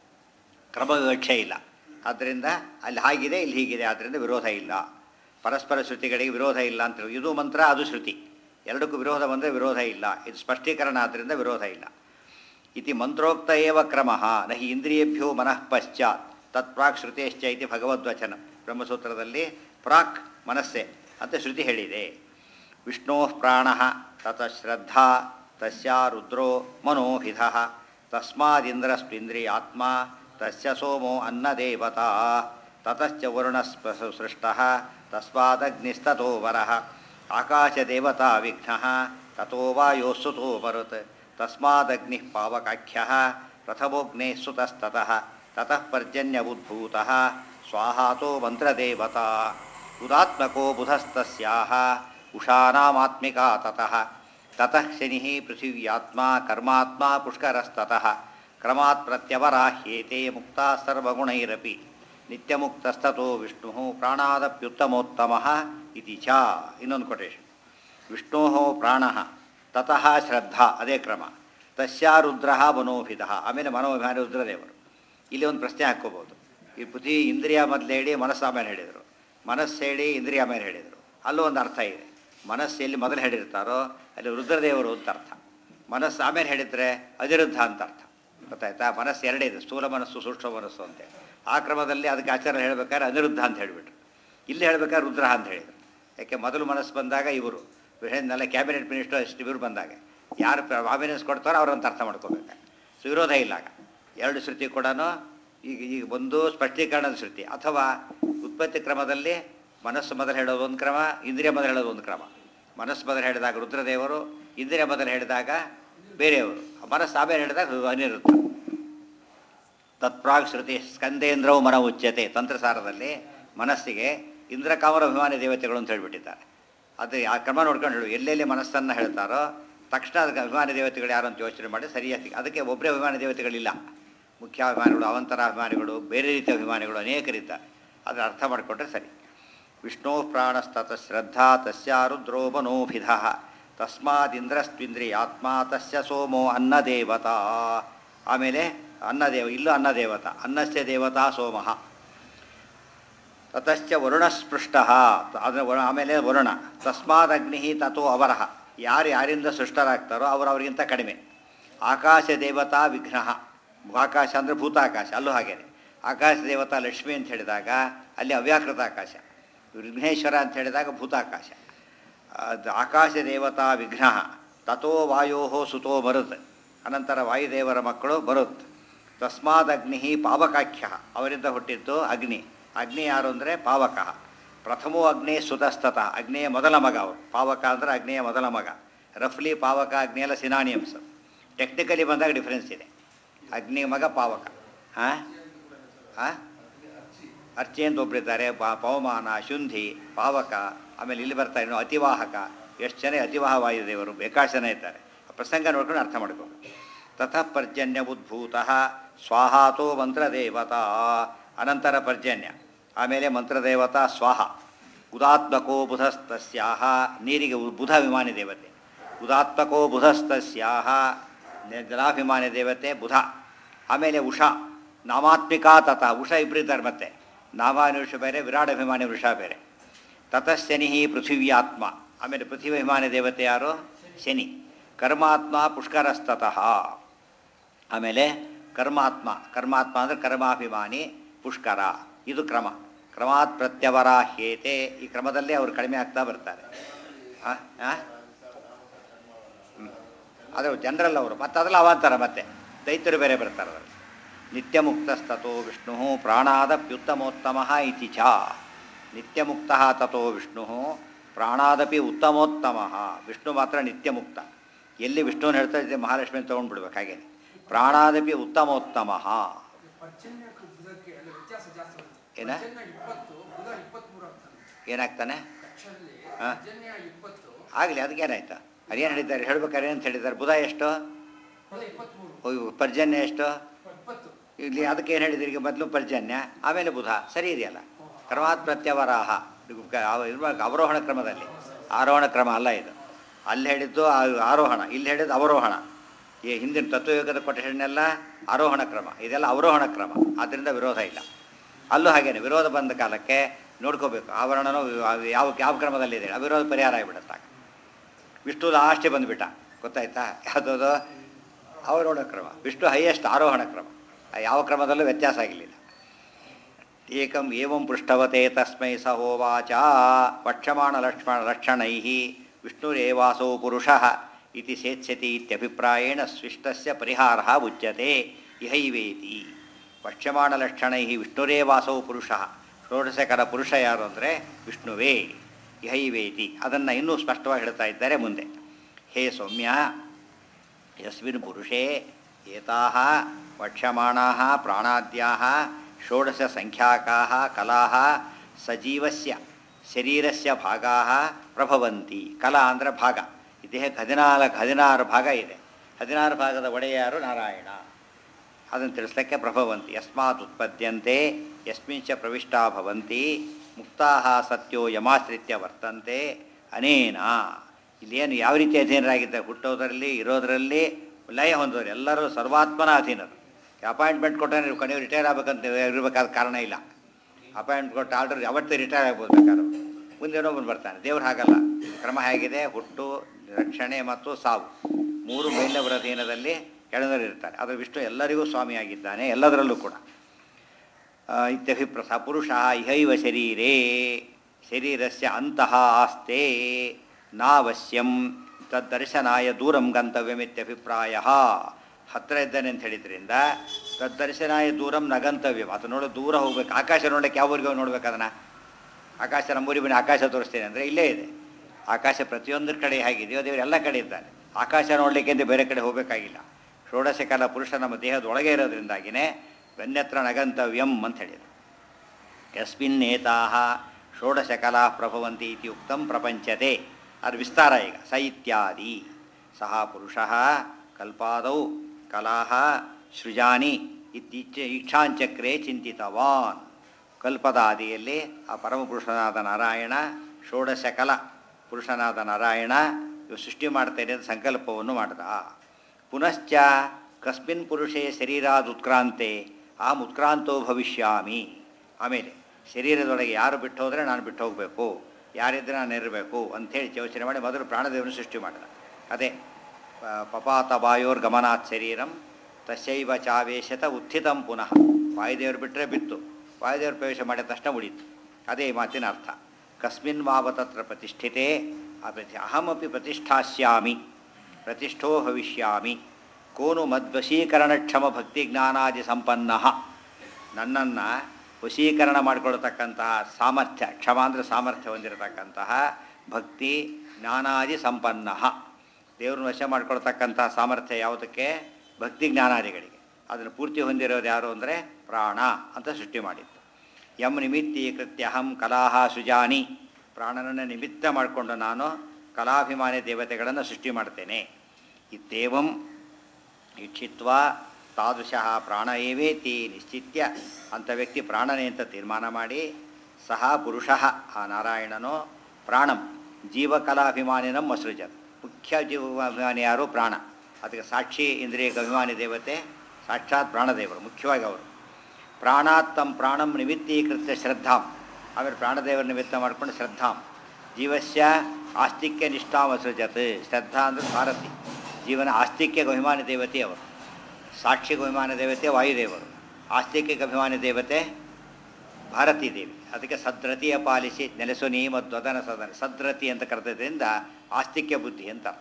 ಕ್ರಮ ವಿವಕ್ಷೆ ಇಲ್ಲ ಆದ್ದರಿಂದ ಅಲ್ಲಿ ಹಾಗಿದೆ ಇಲ್ಲಿ ಹೀಗಿದೆ ಆದ್ದರಿಂದ ವಿರೋಧ ಇಲ್ಲ ಪರಸ್ಪರ ಶ್ರುತಿಗಳಿಗೆ ವಿರೋಧ ಇಲ್ಲ ಅಂತ ಹೇಳಿ ಇದು ಮಂತ್ರ ಅದು ಶ್ರುತಿ ಎರಡಕ್ಕೂ ವಿರೋಧ ಬಂದರೆ ವಿರೋಧ ಇಲ್ಲ ಇದು ಸ್ಪಷ್ಟೀಕರಣ ಆದ್ದರಿಂದ ವಿರೋಧ ಇಲ್ಲ ಇತಿ ಮಂತ್ರೋಕ್ತ ಏವ ಕ್ರಮ ನಹಿ ಇಂದ್ರಿಯೇಭ್ಯೋ ಮನಃ ಪಶ್ಚಾತ್ ತತ್ಪ್ರಾಕ್ ಶ್ರುತೇಶ್ಚ ಇತಿ ಭಗವದ್ವಚನ ಬ್ರಹ್ಮಸೂತ್ರದಲ್ಲಿ ಪ್ರಾಕ್ ಮನಸ್ಸೆ ಅಂತ ಶ್ರುತಿ ಹೇಳಿದೆ ವಿಷ್ಣೋ ಪ್ರಾಣ ತತ ಶ್ರದ್ಧಾ ತಸ್ಯ ರುದ್ರೋ ಮನೋಹಿತ ತಸ್ಮಾದಿಂದ್ರಸ್ತ್ವಿಂದ್ರಿಯಾತ್ಮ ತಸ್ಯ ಸೋಮೋ ಅನ್ನದೇವತಾ ತತಶ್ಚ ವರುಣಸ್ಪ ಸೃಷ್ಟ ತಸ್ಮಾದಗ್ನಿಸ್ತತೋ ವರಃ ಆಕಾಶದೇವತಾ ವಿಘ್ನ ತಥೋ ವಾಯೋಸ್ಸುತೋ ಮರುತ್ ತಸ್ಮಾದಗ್ನಿಃ ಪಾವಕಾಖ್ಯಃ ಪ್ರಥಮೋಗ್ನೇ ಸುತಸ್ತತಃ ತತಃ ಪರ್ಜನ್ಯ ಉದ್ಭೂತಃ ಸ್ವಾಹಾತೋ ಮಂತ್ರದೇವತಾ ಉದಾತ್ಮಕೋ ಬುಧಸ್ತಸ್ಯಾಹ ಉಷಾನಾಮಾತ್ಮಿಕಾ ತತಃ ತತಃ ಶನಿಃ ಪೃಥಿವ್ಯಾತ್ಮ ಕರ್ಮಾತ್ಮ ಪುಷ್ಕರಸ್ತತಃ ಕ್ರಮಾತ್ ಪ್ರತ್ಯವರಾಹ್ಯೇತೆ ಮುಕ್ತಾ ಸರ್ವಗುಣೈರಪಿ ನಿತ್ಯಮುಕ್ತಸ್ತತೋ ವಿಷ್ಣು ಪ್ರಾಣಾದಪ್ಯುತ್ತಮೋತ್ತಮ ಇತಿ ಚ ಇನ್ನೊಂದು ಕೊಟೇಶನ್ ವಿಷ್ಣೋ ಪ್ರಾಣ ತತಃ ಶ್ರದ್ಧಾ ಅದೇ ಕ್ರಮ ತಸ್ಯ ರುದ್ರ ಮನೋಭಿದ ಆಮೇಲೆ ಮನೋಭಿಮಾನ ರುದ್ರದೇವರು ಇಲ್ಲಿ ಒಂದು ಪ್ರಶ್ನೆ ಹಾಕ್ಕೋಬೋದು ಈ ಪೃಥ್ವಿ ಇಂದ್ರಿಯ ಮೊದಲು ಹೇಳಿ ಮನಸ್ಸು ಆಮೇಲೆ ಹೇಳಿದರು ಮನಸ್ಸು ಹೇಳಿ ಇಂದ್ರಿಯ ಮೇಲೆ ಹೇಳಿದರು ಅಲ್ಲೂ ಒಂದು ಅರ್ಥ ಇದೆ ಮನಸ್ಸು ಎಲ್ಲಿ ಮೊದಲು ಹೇಳಿರ್ತಾರೋ ಅಲ್ಲಿ ರುದ್ರದೇವರು ಅಂತ ಅರ್ಥ ಮನಸ್ಸು ಆಮೇಲೆ ಹೇಳಿದರೆ ಅನಿರುದ್ಧ ಅಂತ ಅರ್ಥ ಗೊತ್ತಾಯ್ತಾ ಮನಸ್ಸು ಎರಡೇ ಇದೆ ಸ್ಥೂಲ ಮನಸ್ಸು ಸೂಕ್ಷ್ಮ ಮನಸ್ಸು ಅಂತೇಳಿ ಆ ಕ್ರಮದಲ್ಲಿ ಅದಕ್ಕೆ ಆಚಾರ ಹೇಳ್ಬೇಕಾದ್ರೆ ಅನಿರುದ್ಧ ಅಂತ ಹೇಳಿಬಿಟ್ರು ಇಲ್ಲಿ ಹೇಳ್ಬೇಕಾದ್ರೆ ರುದ್ರ ಅಂತ ಹೇಳಿದರು ಯಾಕೆ ಮೊದಲು ಮನಸ್ಸು ಬಂದಾಗ ಇವರು ಹೇಳಿದ್ನಲ್ಲ ಕ್ಯಾಬಿನೆಟ್ ಮಿನಿಸ್ಟರ್ ಅಷ್ಟು ಇವರು ಬಂದಾಗ ಯಾರು ಪ್ರಾಮಿನೆನ್ಸ್ ಕೊಡ್ತಾರೋ ಅವ್ರಂತ ಅರ್ಥ ಮಾಡ್ಕೋಬೇಕು ಸೊ ವಿರೋಧ ಇಲ್ಲ ಆಗ ಎರಡು ಶ್ರುತಿ ಕೂಡ ಈಗ ಈಗ ಒಂದು ಸ್ಪಷ್ಟೀಕರಣದ ಶ್ರುತಿ ಅಥವಾ ಉತ್ಪತ್ತಿ ಕ್ರಮದಲ್ಲಿ ಮನಸ್ಸು ಮೊದಲು ಹೇಳೋದು ಒಂದು ಕ್ರಮ ಇಂದ್ರಿಯ ಮೊದಲು ಹೇಳೋದು ಒಂದು ಕ್ರಮ ಮನಸ್ಸು ಮೊದಲು ಹೇಳಿದಾಗ ರುದ್ರದೇವರು ಇಂದ್ರಿಯ ಮೊದಲು ಹೇಳಿದಾಗ ಬೇರೆಯವರು ಮನಸ್ಸು ಆಮೇಲೆ ಹೇಳಿದಾಗ ಅನಿರುದ್ಧ ತತ್ಪ್ರಾಗ್ ಶ್ರುತಿ ಸ್ಕಂದೇಂದ್ರವು ಮನ ಉಚ್ಯತೆ ತಂತ್ರಸಾರದಲ್ಲಿ ಮನಸ್ಸಿಗೆ ಇಂದ್ರಕಾಮರ ಅಭಿಮಾನಿ ದೇವತೆಗಳು ಅಂತ ಹೇಳ್ಬಿಟ್ಟಿದ್ದಾರೆ ಅದು ಆ ಕ್ರಮ ನೋಡ್ಕೊಂಡು ಹೇಳು ಎಲ್ಲೆಲ್ಲಿ ಮನಸ್ಸನ್ನು ಹೇಳ್ತಾರೋ ತಕ್ಷಣ ಅದಕ್ಕೆ ಅಭಿಮಾನಿ ದೇವತೆಗಳು ಯಾರು ಅಂತ ಯೋಚನೆ ಮಾಡಿ ಸರಿಯಾಗಿ ಅದಕ್ಕೆ ಒಬ್ಬರೇ ಅಭಿಮಾನಿ ದೇವತೆಗಳಿಲ್ಲ ಮುಖ್ಯ ಅಭಿಮಾನಿಗಳು ಅವಂತರ ಅಭಿಮಾನಿಗಳು ಬೇರೆ ರೀತಿಯ ಅಭಿಮಾನಿಗಳು ಅನೇಕರಿದ್ದಾರೆ ಅದನ್ನು ಅರ್ಥ ಮಾಡಿಕೊಂಡ್ರೆ ಸರಿ ವಿಷ್ಣು ಪ್ರಾಣಸ್ತತ ಶ್ರದ್ಧಾ ತಸ್ಯ ರುದ್ರೋಪನೋಭಿಧ ತಸ್ಮಾದಿಂದ್ರಸ್ತ್ವಿಂದ್ರಿಯಾತ್ಮ ತಸ್ಯ ಸೋಮೋ ಅನ್ನದೇವತಾ ಆಮೇಲೆ ಅನ್ನದೇವ ಇಲ್ಲೂ ಅನ್ನದೇವತ ಅನ್ನಸ್ಯ ದೇವತಾ ಸೋಮಃ ತತಶ್ಚ ವರುಣಸ್ಪೃಷ್ಟ ಅದರ ವರುಣ ಆಮೇಲೆ ವರುಣ ತಸ್ಮಾದ್ ಅಗ್ನಿ ತಥೋ ಅವರಹ ಯಾರು ಯಾರಿಂದ ಸೃಷ್ಟರಾಗ್ತಾರೋ ಅವರು ಅವರಿಗಿಂತ ಕಡಿಮೆ ಆಕಾಶ ದೇವತಾ ವಿಘ್ನ ಆಕಾಶ ಅಂದರೆ ಭೂತಾಕಾಶ ಅಲ್ಲೂ ಹಾಗೇನೆ ಆಕಾಶ ದೇವತಾ ಲಕ್ಷ್ಮಿ ಅಂತ ಹೇಳಿದಾಗ ಅಲ್ಲಿ ಅವ್ಯಾಕೃತ ಆಕಾಶ ವಿಘ್ನೇಶ್ವರ ಅಂತ ಹೇಳಿದಾಗ ಭೂತಾಕಾಶ ಅದು ಆಕಾಶ ದೇವತಾ ವಿಘ್ನ ತಥೋ ವಾಯೋ ಸುತೋ ಮರುತ್ ಅನಂತರ ವಾಯುದೇವರ ಮಕ್ಕಳು ಬರುತ್ ತಸ್ಮಾದ್ ಅಗ್ನಿ ಪಾವಕಾಖ್ಯ ಅವರಿಂದ ಹುಟ್ಟಿದ್ದು ಅಗ್ನಿ ಅಗ್ನಿ ಯಾರು ಅಂದರೆ ಪಾವಕ ಪ್ರಥಮೋ ಅಗ್ನಿ ಸುತಸ್ತತ ಅಗ್ನಿಯ ಮೊದಲ ಮಗ ಅವರು ಪಾವಕ ಅಂದರೆ ಅಗ್ನಿಯ ಮೊದಲ ಮಗ ರಫ್ಲಿ ಪಾವಕ ಅಗ್ನಿ ಎಲ್ಲ ಸಿನಾನಿಯಮ್ಸ್ ಟೆಕ್ನಿಕಲಿ ಬಂದಾಗ ಡಿಫ್ರೆನ್ಸ್ ಇದೆ ಅಗ್ನಿ ಮಗ ಪಾವಕ ಹಾಂ ಹಾಂ ಅರ್ಚಿ ಅಂತ ಒಬ್ಬರಿದ್ದಾರೆ ಪಾ ಪವಮಾನ ಶುಂಧಿ ಪಾವಕ ಆಮೇಲೆ ಇಲ್ಲಿ ಬರ್ತಾರೆ ಇನ್ನು ಅತಿವಾಹಕ ಎಷ್ಟು ಜನ ಅತಿವಾಹ ವಾಯುದೇವರು ಬೇಕಾಷ್ಟು ಜನ ಇದ್ದಾರೆ ಆ ಪ್ರಸಂಗ ನೋಡ್ಕೊಂಡು ಅರ್ಥ ಮಾಡ್ಕೋಬೇಕು ತತಃ ಪರ್ಜನ್ಯ ಉದ್ಭೂತ ಸ್ವಾಹಾತೋ ಮಂತ್ರದೇವತಾ ಅನಂತರ ಪರ್ಜನ್ಯ ಆಮೇಲೆ ಮಂತ್ರದೇವತಾ ಸ್ವಾಹ ಉದಾತ್ಮಕೋ ಬುಧಸ್ತಸ್ಯಾಹ ನೀರಿಗೆ ಉ- ಬುಧ ವಿಮಾನಿ ದೇವತೆ ಉದಾತ್ಮಕೋ ಬುಧಸ್ತಸ್ಯಾಹ ನೆ- ಜಲಾಭಿಮಾನಿ ದೇವತೆ ಬುಧ ಆಮೇಲೆ ಉಷಾ ನಾಮಾತ್ಮಿಕಾ ತತ ಉಷಾ ಇಬ್ಬರಿದ್ದಾರೆ ಮತ್ತೆ ನಾಮಾನುಷ ಬೇರೆ ವಿರಾಡಭಿಮಾನಿ ವೃಷ ಬೇರೆ ತತಃ ಶನಿ ಪೃಥಿವ್ಯಾತ್ಮ ಆಮೇಲೆ ಪೃಥ್ವಿಭಿಮಾನಿ ದೇವತೆ ಯಾರು ಶನಿ ಕರ್ಮಾತ್ಮ ಪುಷ್ಕರಸ್ತತಃ ಆಮೇಲೆ ಕರ್ಮಾತ್ಮ ಕರ್ಮಾತ್ಮ ಅಂದರೆ ಕರ್ಮಾಭಿಮಾನಿ ಪುಷ್ಕರ ಇದು ಕ್ರಮ ಕ್ರಮಾತ್ ಪ್ರತ್ಯವರ ಹೇತೆ ಈ ಕ್ರಮದಲ್ಲೇ ಅವರು ಕಡಿಮೆ ಆಗ್ತಾ ಬರ್ತಾರೆ ಆ? ಆ? ಹ್ಮ್. ಅದು ಜನರಲ್ ಅವರು ಮತ್ತೆ ಅದೆಲ್ಲ ಅವಾಂತರ ಮತ್ತೆ ದೈತ್ಯರು ಬೇರೆ ಬರ್ತಾರೆ ಅದರಲ್ಲಿ ನಿತ್ಯಮುಕ್ತಸ್ತೋ ವಿಷ್ಣು ಪ್ರಾಣಾದಪ್ಯುತ್ತಮೋತ್ತಮ ಇತಿ ಚ ನಿತ್ಯಮುಕ್ತ ತಥೋ ವಿಷ್ಣು ಪ್ರಾಣಾದಪಿ ಉತ್ತಮೋತ್ತಮ ವಿಷ್ಣು ಮಾತ್ರ ನಿತ್ಯಮುಕ್ತ ಎಲ್ಲಿ ವಿಷ್ಣುವನ್ನು ಹೇಳ್ತಾ ಇದ್ದೆ ಮಹಾಲಕ್ಷ್ಮಿ ತೊಗೊಂಡ್ಬಿಡ್ಬೇಕು ಹಾಗೇನೆ ಪ್ರಾಣಾದಪಿ ಉತ್ತಮೋತ್ತಮ ಪರ್ಜನ್ಯಕ್ಕೆ ಬುಧಕ್ಕೆ ಅಲ್ಲಿ ವ್ಯತ್ಯಾಸ ಜಾಸ್ತಿ ಬರುತ್ತೆ. ಏನ? ಪರ್ಜನ್ಯ ಇಪ್ಪತ್ತು ಬುಧ ಇಪ್ಪತ್ಮೂರು ಆಗ್ತಾನೆ ಏನಾಗ್ತಾನೆ ಕಕ್ಷದಲ್ಲಿ ಹಾ. ಪರ್ಜನ್ಯ ಇಪ್ಪತ್ತು ಆಗಲಿ ಅದಕ್ಕೇನಾಯ್ತು ಅದೇನು ಹೇಳಿದ್ದಾರೆ ಹೇಳ್ಬೇಕಾದ್ರೆ ಏನಂತ ಹೇಳಿದ್ದಾರೆ ಬುಧ ಎಷ್ಟು ಬುಧ ಇಪ್ಪತ್ಮೂರು ಓ, ಪರ್ಜನ್ಯ ಎಷ್ಟು ಇಪ್ಪತ್ತು ಇಲ್ಲಿ ಅದಕ್ಕೆ ಏನು ಹೇಳಿದ್ರು ಈಗ ಮೊದಲು ಪರ್ಜನ್ಯ ಆಮೇಲೆ ಬುಧ ಸರಿ ಇದೆಯಲ್ಲ ಕ್ರಮಾತ್ ಪ್ರತ್ಯವರಾಹ ಇದು ಕ- ಅವ- ಇರ್ಬೇಕು ಅವರೋಹಣ ಕ್ರಮದಲ್ಲಿ ಆರೋಹಣ ಕ್ರಮ ಅಲ್ಲ ಇದು ಅಲ್ಲಿ ಹೇಳಿದ್ದು ಆ- ಆರೋಹಣ ಇಲ್ಲಿ ಹೇಳಿದ್ದು ಅವರೋಹಣ ಈ ಹಿಂದಿನ ತತ್ವಯುಗದ ಕೊಟೇಶನ್ನೆಲ್ಲ ಆರೋಹಣ ಕ್ರಮ ಇದೆಲ್ಲ ಅವರೋಹಣ ಕ್ರಮ ಆದ್ದರಿಂದ ವಿರೋಧ ಇಲ್ಲ ಅಲ್ಲೂ ಹಾಗೇನೆ ವಿರೋಧ ಬಂದ ಕಾಲಕ್ಕೆ ನೋಡ್ಕೋಬೇಕು ಆವರಣನೂ ಯಾವ ಯಾವ ಕ್ರಮದಲ್ಲಿದೆ ಅವಿರೋಧ ಪರಿಹಾರ ಆಗಿಬಿಡುತ್ತಾಗ ವಿಷ್ಣು ಲಾಸ್ಟೇ ಬಂದುಬಿಟ್ಟ ಗೊತ್ತಾಯ್ತಾ ಯಾವುದದು ಅವರೋಹಣ ಕ್ರಮ ವಿಷ್ಣು ಹೈಯೆಸ್ಟ್ ಆರೋಹಣ ಕ್ರಮ ಆ ಯಾವ ಕ್ರಮದಲ್ಲೂ ವ್ಯತ್ಯಾಸ ಆಗಿರಲಿಲ್ಲ ಏಕಂ ಏವಂ ಪೃಷ್ಠವತೆ ತಸ್ಮೈ ಸ ಹೋವಾಚ ವಕ್ಷಮಾಣ ಲಕ್ಷ್ಮಣ ಲಕ್ಷಣೈ ವಿಷ್ಣುರೇವಾಸೋ ಪುರುಷ ಇತಿ ಸೇತ್ಸ್ಯತಿ ಇತ್ಯಭಿಪ್ರಾಯೇಣ ಸ್ವಿಷ್ಟಸ್ಯ ಪರಿಹಾರ ಉಚ್ಯತೆ ಇಹೈವೇತಿ ವಕ್ಷ್ಯಮಾಣ ಲಕ್ಷಣೈ ವಿಷ್ಣುರೇವಾಸೋ ಪುರುಷ ಷೋಡಶಕರ ಪುರುಷ ಯಾರು ಅಂದರೆ ವಿಷ್ಣುವೇ ಇಹೈವೇತಿ ಅದನ್ನು ಇನ್ನೂ ಸ್ಪಷ್ಟವಾಗಿ ಹೇಳ್ತಾ ಇದ್ದಾರೆ ಮುಂದೆ ಹೇ ಸೌಮ್ಯ ಯಸ್ಮಿನ್ ಪುರುಷೇ ಏತಾः ವಕ್ಷ್ಯಮಾಣಾः ಪ್ರಾಣಾದ್ಯಾः ಷೋಡಶಸಂಖ್ಯಾಕಾः ಕಲಾः ಸಜೀವಸ್ಯ ಶರೀರಸ್ಯ ಭಾಗಾः ಪ್ರಭವಂತಿ ಕಲಾ ಅಂದರೆ ಭಾಗ ಈ ದೇಹಕ್ಕೆ ಹದಿನಾಲ್ಕು ಹದಿನಾರು ಭಾಗ ಇದೆ ಹದಿನಾರು ಭಾಗದ ಒಡೆಯಾರು ನಾರಾಯಣ ಅದನ್ನು ತಿಳಿಸ್ಲಿಕ್ಕೆ ಪ್ರಭವಂತಿ ಯಸ್ಮಾತ್ ಉತ್ಪದ್ಯಂತೆ ಯಸ್ಮಿಂಚ ಪ್ರವಿಷ್ಟಾ ಭವಂತಿ ಮುಕ್ತಾ ಸತ್ಯೋ ಯಮಾಶ್ರಿತ್ಯ ವರ್ತಂತೆ ಅನೇನ ಇಲ್ಲೇನು ಯಾವ ರೀತಿ ಅಧೀನರಾಗಿದ್ದಾರೆ ಹುಟ್ಟೋದರಲ್ಲಿ ಇರೋದರಲ್ಲಿ ಲಯ ಹೊಂದೋರು ಎಲ್ಲರೂ ಸರ್ವಾತ್ಮನ ಅಧೀನರು ಅಪಾಯಿಂಟ್ಮೆಂಟ್ ಕೊಟ್ಟರೆ ನೀವು ನೀವು ರಿಟೈರ್ ಆಗಬೇಕಂತ ಇರಬೇಕಾದ ಕಾರಣ ಇಲ್ಲ ಅಪಾಯಿಂಟ್ ಕೊಟ್ಟು ಆರ್ಡರ್ ಯಾವತ್ತೂ ರಿಟೈರ್ ಆಗ್ಬೋದು ಬೇಕಾದ್ರೆ ಮುಂದೆ ಇನ್ನೊಬ್ಬನು ಬರ್ತಾನೆ ದೇವ್ರು ಹಾಗಲ್ಲ ಕ್ರಮ ಹೇಗಿದೆ ಹುಟ್ಟು ರಕ್ಷಣೆ ಮತ್ತು ಸಾವು ಮೂರು ಬೈಲವರ ಅಧೀನದಲ್ಲಿ ಕೆಳಗಡೆ ಇರ್ತಾರೆ ಆದರೆ ವಿಷ್ಣು ಎಲ್ಲರಿಗೂ ಸ್ವಾಮಿಯಾಗಿದ್ದಾನೆ ಎಲ್ಲದರಲ್ಲೂ ಕೂಡ ಆ, ಇತ್ಯಭಿಪ್ರಸ ಪುರುಷ ಇಹೈವ ಶರೀರೇ ಶರೀರಸ್ಯ ಅಂತಃ ಆಸ್ತೆ ನಾವಶ್ಯಂ ತದ್ದರ್ಶನಾಯ ದೂರಂ ಗಂತವ್ಯಮಿತ್ಯಭಿಪ್ರಾಯ ಹತ್ತಿರ ಇದ್ದಾನೆ ಅಂತ ಹೇಳಿದ್ರಿಂದ ತದ್ದರ್ಶನಾಯ ದೂರಂ ನ ಗಂತವ್ಯಂ ಅದು ನೋಡೋ ದೂರ ಹೋಗ್ಬೇಕು ಆಕಾಶ ನೋಡೋಕ್ಕೆ ಯಾವ ಊರಿಗೆ ಹೋಗಿ ನೋಡ್ಬೇಕು ಅದನ್ನು ಆಕಾಶ ನಮ್ಮೂರಿ ಬನ್ನಿ ಆಕಾಶ ತೋರಿಸ್ತೇನೆ ಅಂದರೆ ಇಲ್ಲೇ ಇದೆ ಆಕಾಶ ಪ್ರತಿಯೊಂದರ ಕಡೆ ಹೇಗಿದೆಯೋ ದೇವರು ಎಲ್ಲ ಕಡೆ ಇದ್ದಾನೆ ಆಕಾಶ ನೋಡಲಿಕ್ಕೆ ಅಂತ ಬೇರೆ ಕಡೆ ಹೋಗಬೇಕಾಗಿಲ್ಲ ಷೋಡಶ ಕಾಲ ಪುರುಷ ನಮ್ಮ ದೇಹದೊಳಗೆ ಇರೋದ್ರಿಂದಾಗಿಯೇ ಅನ್ಯತ್ರ ನಗಂತವ್ಯಂ ಅಂತ ಹೇಳಿದರು ಯಸ್ಮಿನ್ನೇತಾ ಷೋಡಶ ಕಲಾ ಪ್ರಭವಂತಿ ಇತಿ ಉಕ್ತಂ ಪ್ರಪಂಚತೆ ಅದು ವಿಸ್ತಾರ ಈಗ ಸ ಇತ್ಯಾದಿ ಸಹ ಪುರುಷ ಕಲ್ಪಾದೌ ಕಲಾ ಸೃಜಾನಿ ಇತ್ತೀಚ ಇಚ್ಛಾಂಚಕ್ರೆ ಚಿಂತಿತವಾನ್ ಕಲ್ಪದ ಆದಿಯಲ್ಲಿ ಆ ಪರಮಪುರುಷನಾದ ನಾರಾಯಣ ಷೋಡಶ ಕಲ ಪುರುಷನಾದ ನಾರಾಯಣ ಇವು ಸೃಷ್ಟಿ ಮಾಡ್ತೇನೆ ಅಂತ ಸಂಕಲ್ಪವನ್ನು ಮಾಡಿದ ಪುನಶ್ಚ ಕಸ್ಮಿನ್ ಪುರುಷೇ ಶರೀರಾದ ಉತ್ಕ್ರಾಂತೆ ಆ ಉತ್ಕ್ರಾಂತೋ ಭವಿಷ್ಯಾಮಿ ಆಮೇಲೆ ಶರೀರದೊಳಗೆ ಯಾರು ಬಿಟ್ಟು ಹೋದರೆ ನಾನು ಬಿಟ್ಟು ಹೋಗಬೇಕು ಯಾರಿದ್ರೆ ನಾನು ಇರಬೇಕು ಅಂಥೇಳಿ ಯೋಚನೆ ಮಾಡಿ ಮೊದಲು ಪ್ರಾಣದೇವನ ಸೃಷ್ಟಿ ಮಾಡಿದ ಅದೇ ಪ- ಪಪಾತ ವಾಯೋರ್ ಗಮನಾತ್ ಶರೀರಂ ತಸ್ಯೈವ ಚಾವೇಶತ ಉತ್ಥಿತಂ ಪುನಃ ವಾಯುದೇವರು ಬಿಟ್ಟರೆ ಬಿತ್ತು ವಾಯುದೇವರು ಪ್ರವೇಶ ಮಾಡಿದ ತಕ್ಷಣ ಉಳಿತು ಅದೇ ಈ ಮಾತಿನ ಅರ್ಥ ಕಸ್ಮಿನ್ ವಾವ ತತ್ರ ಪ್ರತಿಷ್ಠಿತೆ ಆ ಪ್ರತಿ ಅಹಮಪಿ ಪ್ರತಿಷ್ಠಾಸ್ಯಾಮಿ ಪ್ರತಿಷ್ಠೋ ಭವಿಷ್ಯಾಮಿ ಕೋನು ಮದ್ವಶೀಕರಣಕ್ಷಮ ಭಕ್ತಿ ಜ್ಞಾನಾದಿ ಸಂಪನ್ನ ನನ್ನನ್ನು ವಶೀಕರಣ ಮಾಡಿಕೊಳ್ತಕ್ಕಂತಹ ಸಾಮರ್ಥ್ಯ ಕ್ಷಮ ಅಂದರೆ ಸಾಮರ್ಥ್ಯ ಹೊಂದಿರತಕ್ಕಂತಹ ಭಕ್ತಿ ಜ್ಞಾನಾದಿ ಸಂಪನ್ನ ದೇವ್ರನ್ನ ವಶ ಮಾಡ್ಕೊಳ್ತಕ್ಕಂತಹ ಸಾಮರ್ಥ್ಯ ಯಾವುದಕ್ಕೆ ಭಕ್ತಿ ಜ್ಞಾನಾದಿಗಳಿಗೆ ಅದನ್ನು ಪೂರ್ತಿ ಹೊಂದಿರೋದು ಯಾರು ಅಂದರೆ ಪ್ರಾಣ ಅಂತ ಸೃಷ್ಟಿ ಮಾಡಿತ್ತು ಯಂ ನಿಮಿತ್ತೀಕೃತ್ಯ ಅಹಂ ಕಲಾಹ ಸುಜಾನಿ ಪ್ರಾಣನನ್ನು ನಿಮಿತ್ತ ಮಾಡಿಕೊಂಡು ನಾನು ಕಲಾಭಿಮಾನಿ ದೇವತೆಗಳನ್ನು ಸೃಷ್ಟಿ ಮಾಡ್ತೇನೆ ಇತ್ತೇವಂ ಇಚ್ಛಿತ್ವ ತಾದೃಶಃ ಪ್ರಾಣ ಏವೇತಿ ನಿಶ್ಚಿತ್ಯ ಅಂಥ ವ್ಯಕ್ತಿ ಪ್ರಾಣನೇ ಅಂತ ತೀರ್ಮಾನ ಮಾಡಿ ಸಹ ಪುರುಷಃ ಆ ನಾರಾಯಣನು ಪ್ರಾಣಂ ಜೀವಕಲಾಭಿಮಾನಿನಂ ಅಸೃಜತ್ ಮುಖ್ಯ ಜೀವಾಭಿಮಾನಿ ಯಾರು ಪ್ರಾಣ ಅದಕ್ಕೆ ಸಾಕ್ಷಿ ಇಂದ್ರಿಯ ಅಭಿಮಾನಿ ದೇವತೆ ಸಾಕ್ಷಾತ್ ಪ್ರಾಣದೇವರು ಮುಖ್ಯವಾಗಿ ಅವರು ಪ್ರಾಣಾತ್ ತಮ್ಮ ಪ್ರಾಣಂ ನಿಮಿತ್ತೀಕೃತ್ಯ ಶ್ರದ್ಧಾಂ ಆಮೇಲೆ ಪ್ರಾಣದೇವರ ನಿಮಿತ್ತ ಮಾಡಿಕೊಂಡು ಶ್ರದ್ಧಾಂ ಜೀವಸ್ಯ ಆಸ್ತಿಕ್ಯ ನಿಷ್ಠಾಂ ಅಸೃಜತ್ ಶ್ರದ್ಧಾ ಅಂದರೆ ಭಾರತಿ ಜೀವನ ಆಸ್ತಿಕ್ಯಕ್ಕೆ ಅಭಿಮಾನಿ ದೇವತೆ ಅವರು ಸಾಕ್ಷಿಗೆ ಅಭಿಮಾನಿ ದೇವತೆ ವಾಯುದೇವರು ಆಸ್ತಿಕ್ಯಕ್ಕೆ ಅಭಿಮಾನಿ ದೇವತೆ ಭಾರತೀ ದೇವಿ ಅದಕ್ಕೆ ಸದ್ರತಿಯ ಪಾಲಿಸಿ ನೆಲೆಸು ನೀ ಮತ್ತು ಅದನ ಸದನ ಸದ್ರತಿ ಅಂತ ಕರೆದಿದ್ದರಿಂದ ಆಸ್ತಿಕ್ಯ ಬುದ್ಧಿ ಅಂತ ಅರ್ಥ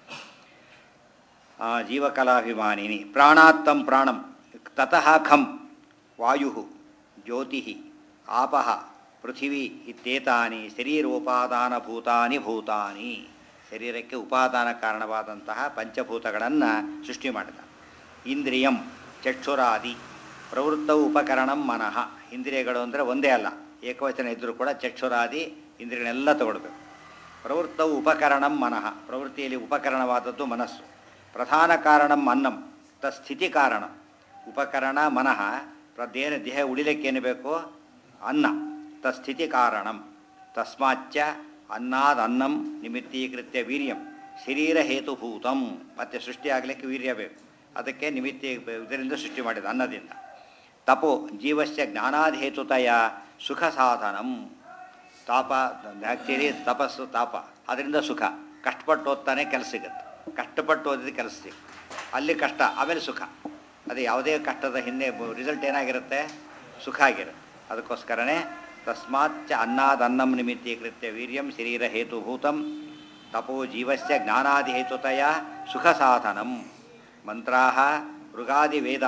ಆ, ಜೀವಕಲಾಭಿಮಾನಿನಿ ಪ್ರಾಣಾತ್ತಂ ಪ್ರಾಣಂ ತತಃ ಖಂ ವಾಯು ಜ್ಯೋತಿ ಆಪಃ ಪೃಥಿವಿ ಇತ್ಯೇತಾನಿ ಶರೀರೋಪಾದಾನಭೂತಾನಿ ಭೂತಾನಿ ಶರೀರಕ್ಕೆ ಉಪಾದಾನ ಕಾರಣವಾದಂತಹ ಪಂಚಭೂತಗಳನ್ನು ಸೃಷ್ಟಿ ಮಾಡಿದ ಇಂದ್ರಿಯಂ ಚಕ್ಷುರಾದಿ ಪ್ರವೃತ್ತವು ಉಪಕರಣಂ ಮನಃ ಇಂದ್ರಿಯಗಳು ಅಂದರೆ ಒಂದೇ ಅಲ್ಲ ಏಕವಚನ ಇದ್ದರೂ ಕೂಡ ಚಕ್ಷುರಾದಿ ಇಂದ್ರಿಯಗಳೆಲ್ಲ ತಗೊಳ್ಬೇಕು ಪ್ರವೃತ್ತವು ಉಪಕರಣಂ ಮನಃ ಪ್ರವೃತ್ತಿಯಲ್ಲಿ ಉಪಕರಣವಾದದ್ದು ಮನಸ್ಸು ಪ್ರಧಾನ ಕಾರಣಂ ಅನ್ನಂ ತಸ್ಥಿತಿ ಕಾರಣ ಉಪಕರಣ ಮನಃ ಪ್ರದೇಹ ದೇಹ ಉಳಿಲಿಕ್ಕೇನು ಬೇಕು ಅನ್ನ ತಸ್ಥಿತಿ ಕಾರಣಂ ತಸ್ಮಾಚ್ಚ ಅನ್ನಾದ ಅನ್ನಂ ನಿಮಿತ್ತೀಕೃತ್ಯ ವೀರ್ಯಂ ಶರೀರ ಹೇತುಭೂತಂ ಮತ್ತು ಸೃಷ್ಟಿಯಾಗಲಿಕ್ಕೆ ವೀರ್ಯ ಬೇಕು ಅದಕ್ಕೆ ನಿಮಿತ್ತಿ ಇದರಿಂದ ಸೃಷ್ಟಿ ಮಾಡಿದ ಅನ್ನದಿಂದ ತಪೋ ಜೀವಸ್ಯ ಜ್ಞಾನಾಧೇತುತಯ ಸುಖ ಸಾಧನಂ ತಾಪ ಆ್ಯಕ್ಚುಲಿ ತಪಸ್ಸು ತಾಪ ಅದರಿಂದ ಸುಖ ಕಷ್ಟಪಟ್ಟು ಓದ್ತಾನೆ ಕೆಲಸ ಸಿಗುತ್ತೆ ಕಷ್ಟಪಟ್ಟು ಓದಿದ ಕೆಲಸ ಸಿಗುತ್ತೆ ಅಲ್ಲಿ ಕಷ್ಟ ಆಮೇಲೆ ಸುಖ ಅದು ಯಾವುದೇ ಕಷ್ಟದ ಹಿಂದೆ ರಿಸಲ್ಟ್ ಏನಾಗಿರುತ್ತೆ ಸುಖ ಆಗಿರುತ್ತೆ ಅದಕ್ಕೋಸ್ಕರನೇ ತಸ್ಮಾಚ್ಚ ಅನ್ನದ ಅನ್ನಂ ನಿಮಿತ್ತೀಕೃತ್ಯ ವೀರ್ಯಂ ಶರೀರ ಹೇತುಭೂತಂ ತಪೋ ಜೀವಸ್ಯ ಜ್ಞಾನಾದಿ ಹೇತುತಯ ಸುಖ ಸಾಧನಂ ಮಂತ್ರಾ ಋಗಾದಿ ವೇದಾ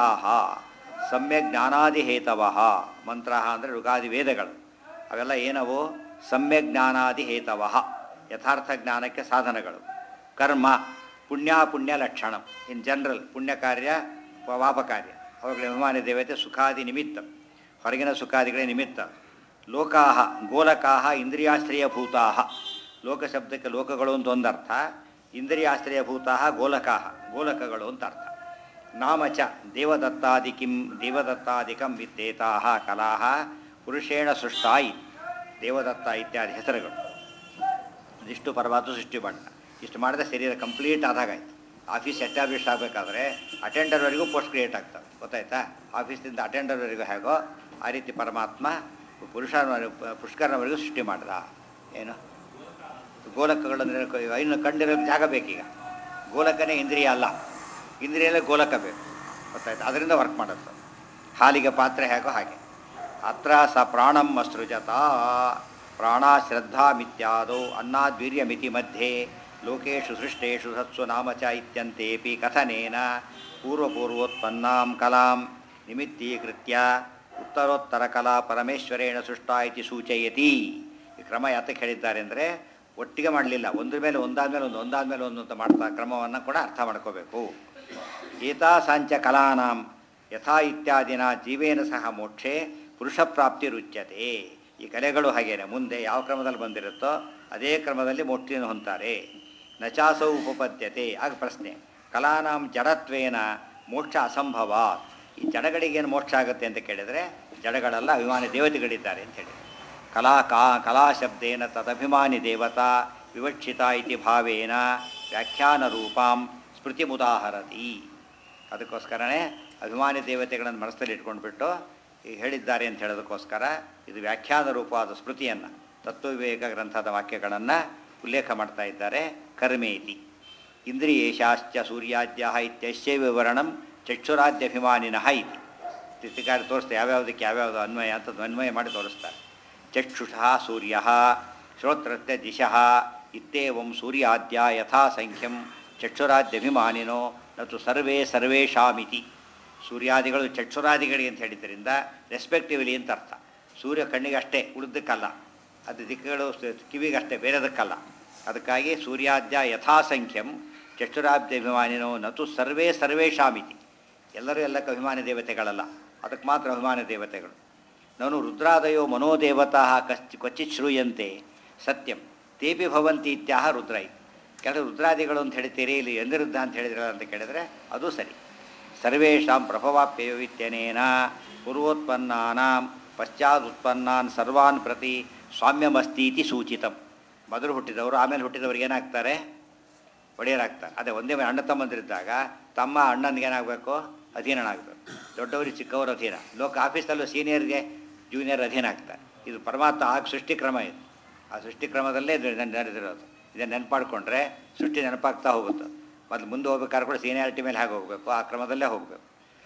ಸಮ್ಯಕ್ ಜ್ಞಾನಾದಿ ಹೇತವ ಮಂತ್ರ ಅಂದರೆ ಋಗಾದಿ ವೇದಗಳು ಅವೆಲ್ಲ ಏನವು ಸಮ್ಯಕ್ ಜ್ಞಾನಾದಿ ಹೇತವ ಯಥಾರ್ಥ ಜ್ಞಾನಕ್ಕೆ ಸಾಧನಗಳು ಕರ್ಮ ಪುಣ್ಯಾಪುಣ್ಯ ಲಕ್ಷಣ ಇನ್ ಜನರಲ್ ಪುಣ್ಯ ಕಾರ್ಯ ಪಾಪ ಕಾರ್ಯ ಅವುಗಳ ಅಭಿಮಾನಿ ದೇವತೆ ಸುಖಾದಿ ನಿಮಿತ್ತ ಹೊರಗಿನ ಸುಖಾದಿಗಳೇ ನಿಮಿತ್ತ ಲೋಕಾಹ ಗೋಲಕಾಹ ಇಂದ್ರಿಯಾಶ್ರಯಭೂತಾಹ ಲೋಕ ಶಬ್ದಕ್ಕೆ ಲೋಕಗಳು ಅಂತ ಒಂದರ್ಥ ಇಂದ್ರಿಯಾಶ್ರಯಭೂತಾಹ ಗೋಲಕಾಹ ಗೋಲಕಗಳು ಅಂತ ಅರ್ಥ ನಾಮ ಚ ದೇವದತ್ತಾದಿಕಿಂ ದೇವದತ್ತಾದಿಕಂ ವಿದ್ಯೇತಾಹ ಕಲಾಹ ಪುರುಷೇಣ ಸೃಷ್ಟಾಯಿ ದೇವದತ್ತ ಇತ್ಯಾದಿ ಹೆಸರುಗಳು ಇದಿಷ್ಟು ಪರಮಾತ್ಮ ಸೃಷ್ಟಿ ಮಾಡಿದ ಇಷ್ಟು ಮಾಡಿದ ಶರೀರ ಕಂಪ್ಲೀಟ್ ಆದಾಗಾಯ್ತು ಆಫೀಸ್ ಎಸ್ಟಾಬ್ಲಿಷ್ ಆಗಬೇಕಾದ್ರೆ ಅಟೆಂಡರ್ವರೆಗೂ ಪೋಸ್ಟ್ ಕ್ರಿಯೇಟ್ ಆಗ್ತವೆ ಗೊತ್ತಾಯ್ತಾ ಆಫೀಸಿಂದ ಅಟೆಂಡರ್ವರೆಗೂ ಹೇಗೋ ಆ ರೀತಿ ಪರಮಾತ್ಮ ಪುರುಷ ಪುಷ್ಕರನವರೆಗೂ ಸೃಷ್ಟಿ ಮಾಡ್ದ ಏನು ಗೋಲಕಗಳಂದ್ರೆ ಇನ್ನು ಕಂಡಿರೋ ಜಾಗ ಬೇಕೀಗ ಗೋಲಕನೇ ಇಂದ್ರಿಯ ಅಲ್ಲ ಇಂದ್ರಿಯಲ್ಲೇ ಗೋಲಕ ಬೇಕು ಗೊತ್ತಾಯ್ತು ಅದರಿಂದ ವರ್ಕ್ ಮಾಡುತ್ತೆ ಹಾಲಿಗೆ ಪಾತ್ರೆ ಹೇಗೋ ಹಾಗೆ ಅತ್ರ ಸ ಪ್ರಾಣಂ ಅಸೃಜತ ಪ್ರಾಣ ಶ್ರದ್ಧಾಮಿತ್ಯಾದೌ ಅನ್ನದ್ವೀರ್ಯಮಿತಿ ಮಧ್ಯೆ ಲೋಕೇಶು ಸೃಷ್ಟೇಶು ಸತ್ಸು ನಾಮ ಚ ಇತ್ಯಂತೇಪಿ ಕಥನೇನ ಪೂರ್ವಪೂರ್ವೋತ್ಪನ್ನಾಂ ಕಲಾಂ ನಿಮಿತ್ತೀಕೃತ್ಯ ಉತ್ತರೋತ್ತರ ಕಲಾ ಪರಮೇಶ್ವರೇಣ ಸೃಷ್ಟ ಇತಿ ಸೂಚಯತಿ ಈ ಕ್ರಮ ಯಾತಕ್ಕೆ ಹೇಳಿದ್ದಾರೆ ಅಂದರೆ ಒಟ್ಟಿಗೆ ಮಾಡಲಿಲ್ಲ ಒಂದ್ರ ಮೇಲೆ ಒಂದಾದ್ಮೇಲೆ ಒಂದು ಒಂದಾದ್ಮೇಲೆ ಒಂದು ಅಂತ ಮಾಡ್ತಾ ಕ್ರಮವನ್ನು ಕೂಡ ಅರ್ಥ ಮಾಡ್ಕೋಬೇಕು ಏತಾ ಸಾಂಚ ಕಲಾನಾಂ ಯಥಾ ಇತ್ಯಾದಿನ ಜೀವೇನ ಸಹ ಮೋಕ್ಷೆ ಪುರುಷ ಪ್ರಾಪ್ತಿ ರುಚ್ಯತೆ ಈ ಕಲೆಗಳು ಹಾಗೇನೆ ಮುಂದೆ ಯಾವ ಕ್ರಮದಲ್ಲಿ ಬಂದಿರುತ್ತೋ ಅದೇ ಕ್ರಮದಲ್ಲಿ ಮೋಕ್ಷಿಯನ್ನು ಹೊಂತಾರೆ ನಚಾಸೌ ಉಪಪದ್ಯತೆ ಆಗ ಪ್ರಶ್ನೆ ಕಲಾನಾಂ ಜಡತ್ವೇನ ಮೋಕ್ಷ ಅಸಂಭವ ಈ ಜಡಗಳಿಗೇನು ಮೋಕ್ಷ ಆಗುತ್ತೆ ಅಂತ ಕೇಳಿದರೆ ಜಡಗಳೆಲ್ಲ ಅಭಿಮಾನಿ ದೇವತೆಗಳಿದ್ದಾರೆ ಅಂತ ಹೇಳಿ ಕಲಾ ಕಾ ಕಲಾಶಬ್ದೇನ ತದಭಿಮಾನಿ ದೇವತಾ ವಿವಕ್ಷಿತ ಇತಿ ಭಾವೇನ ವ್ಯಾಖ್ಯಾನ ರೂಪಾಂ ಸ್ಮೃತಿ ಮುದಾಹರತಿ ಅದಕ್ಕೋಸ್ಕರನೇ ಅಭಿಮಾನಿ ದೇವತೆಗಳನ್ನು ಮನಸ್ಸಲ್ಲಿ ಇಟ್ಕೊಂಡ್ಬಿಟ್ಟು ಈಗ ಹೇಳಿದ್ದಾರೆ ಅಂತ ಹೇಳೋದಕ್ಕೋಸ್ಕರ ಇದು ವ್ಯಾಖ್ಯಾನ ರೂಪವಾದ ಸ್ಮೃತಿಯನ್ನು ತತ್ವವಿವೇಕ ಗ್ರಂಥದ ವಾಕ್ಯಗಳನ್ನು ಉಲ್ಲೇಖ ಮಾಡ್ತಾ ಇದ್ದಾರೆ ಕರ್ಮೇತಿ ಇಂದ್ರಿಯೇಶಾಶ್ಚ ಸೂರ್ಯಾದ್ಯ ಇತ್ಯಶ್ಯ ವಿವರಣಂ ಚಕ್ಷುರಾದ್ಯಭಿಮಾನಿನಃ ಇತಿ ತಿಥಿಕಾರಿ ತೋರಿಸ್ತಾರೆ ಯಾವ್ಯಾವುದಕ್ಕೆ ಯಾವ್ಯಾವುದು ಅನ್ವಯ ಅಂತ ಅನ್ವಯ ಮಾಡಿ ತೋರಿಸ್ತಾರೆ ಚಕ್ಷುಷಃ ಸೂರ್ಯ ಶ್ರೋತ್ರತ್ಯ ದಿಶಃ ಇತ್ಯೇವಂ ಸೂರ್ಯಾದ್ಯ ಯಥಾ ಸಂಖ್ಯಂ ಚಕ್ಷುರಾದ್ಯಭಿಮಾನಿನೋ ನತು ಸರ್ವೇ ಸರ್ವೇಷಾಮಿತಿ ಸೂರ್ಯಾದಿಗಳು ಚಕ್ಷುರಾದಿಗಳಿಗೆ ಅಂತ ಹೇಳಿದ್ದರಿಂದ ರೆಸ್ಪೆಕ್ಟಿವ್ಲಿ ಅಂತ ಅರ್ಥ ಸೂರ್ಯ ಕಣ್ಣಿಗೆ ಅಷ್ಟೇ ಉಳಿದಕ್ಕಲ್ಲ ಅದು ದಿಕ್ಕುಗಳು ಸ- ಕಿವಿಗಷ್ಟೇ ಬೇರೆದಕ್ಕಲ್ಲ ಅದಕ್ಕಾಗಿ ಸೂರ್ಯಾದ್ಯ ಯಥಾಸಂಖ್ಯಂ ಚಕ್ಷುರಾಬ್ಧಾಭಿಮಾನಿನೋ ನತು ಸರ್ವೇ ಸರ್ವೇಷಾಮಿತಿ ಎಲ್ಲರೂ ಎಲ್ಲಕ್ಕೆ ಅಭಿಮಾನಿ ದೇವತೆಗಳಲ್ಲ ಅದಕ್ಕೆ ಮಾತ್ರ ಅಭಿಮಾನಿ ದೇವತೆಗಳು ನಾನು ರುದ್ರಾದಯೋ ಮನೋದೇವತಾ ಕಚ್ ಕ್ವಚಿತ್ ಶ್ರೂಯಂತೆ ಸತ್ಯಂ ತೇಪಿ ಭವಂತಿ ಇತ್ಯಾಹ ರುದ್ರೈ ಕೆಲವು ರುದ್ರಾದಿಗಳು ಅಂತ ಹೇಳ್ತೀರಿ ಇಲ್ಲಿ ಎಂದಿರುದ್ಧ ಅಂತ ಹೇಳಿದ್ರಲ್ಲ ಅಂತ ಕೇಳಿದರೆ ಅದು ಸರಿ ಸರ್ವೇಷಾಂ ಪ್ರಭವಾಪ್ಯವಿತ್ಯನೇನ ಪೂರ್ವೋತ್ಪನ್ನಾನಾಂ ಪಶ್ಚಾದುತ್ಪನ್ನಾನ್ ಸರ್ವಾನ್ ಪ್ರತಿ ಸ್ವಾಮ್ಯಮಸ್ತೀತಿ ಸೂಚಿತಂ ಮೊದಲು ಹುಟ್ಟಿದವರು ಆಮೇಲೆ ಹುಟ್ಟಿದವ್ರಿಗೆ ಏನಾಗ್ತಾರೆ ಒಡೆಯರಾಗ್ತಾರೆ ಅದೇ ಒಂದೇ ಮನೆ ಅಣ್ಣ ತಮ್ಮಂದಿರಿದ್ದಾಗ ತಮ್ಮ ಅಣ್ಣನಿಗೆ ಏನಾಗಬೇಕು ಅಧೀನನಾಗಬೇಕು ದೊಡ್ಡವರಿಗೆ ಚಿಕ್ಕವರು ಅಧೀನ ಲೋಕ ಆಫೀಸಲ್ಲೂ ಸೀನಿಯರ್ಗೆ ಜೂನಿಯರ್ ಅಧೀನ ಆಗ್ತಾರೆ ಇದು ಪರಮಾತ್ಮ ಆಗ ಸೃಷ್ಟಿಕ್ರಮ ಇದು ಆ ಸೃಷ್ಟಿಕ್ರಮದಲ್ಲೇ ಇದು ನಡೆ- ನಡೆದಿರೋದು ಇದನ್ನು ನೆನಪಾಡ್ಕೊಂಡ್ರೆ ಸೃಷ್ಟಿ ನೆನಪಾಗ್ತಾ ಹೋಗುತ್ತೆ ಮೊದಲು ಮುಂದೆ ಹೋಗ್ಬೇಕಾದ್ರೆ ಕೂಡ ಸೀನಿಯಾರಿಟಿ ಮೇಲೆ ಹಾಗೆ ಹೋಗಬೇಕು ಆ ಕ್ರಮದಲ್ಲೇ ಹೋಗಬೇಕು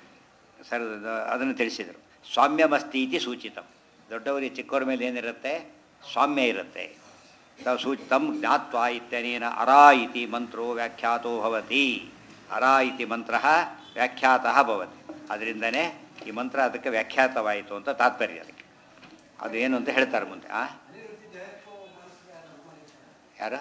ಸರ್ ಅದನ್ನು ತಿಳಿಸಿದರು ಸ್ವಾಮ್ಯಮಸ್ತಿ ಇತಿ ಸೂಚಿತಂ ದೊಡ್ಡವರಿಗೆ ಚಿಕ್ಕವರ ಮೇಲೆ ಏನಿರುತ್ತೆ ಸ್ವಾಮ್ಯ ಇರುತ್ತೆ ತಾವು ಸೂ ತಮ್ ಜ್ಞಾತ್ವ ಇತ್ಯನೇನ ಅರಾ ಇತಿ ಮಂತ್ರೋ ವ್ಯಾಖ್ಯಾತೋ ಭವತಿ ಅರಾ ಇತಿ ಮಂತ್ರ ವ್ಯಾಖ್ಯಾತಃ ಭವತಿ ಅದರಿಂದನೇ ಈ ಮಂತ್ರ ಅದಕ್ಕೆ ವ್ಯಾಖ್ಯಾತವಾಯಿತು ಅಂತ ತಾತ್ಪರ್ಯ ಅದಕ್ಕೆ ಅದು ಏನು ಅಂತ ಹೇಳ್ತಾರೆ ಮುಂದೆ ಆ ಯಾರು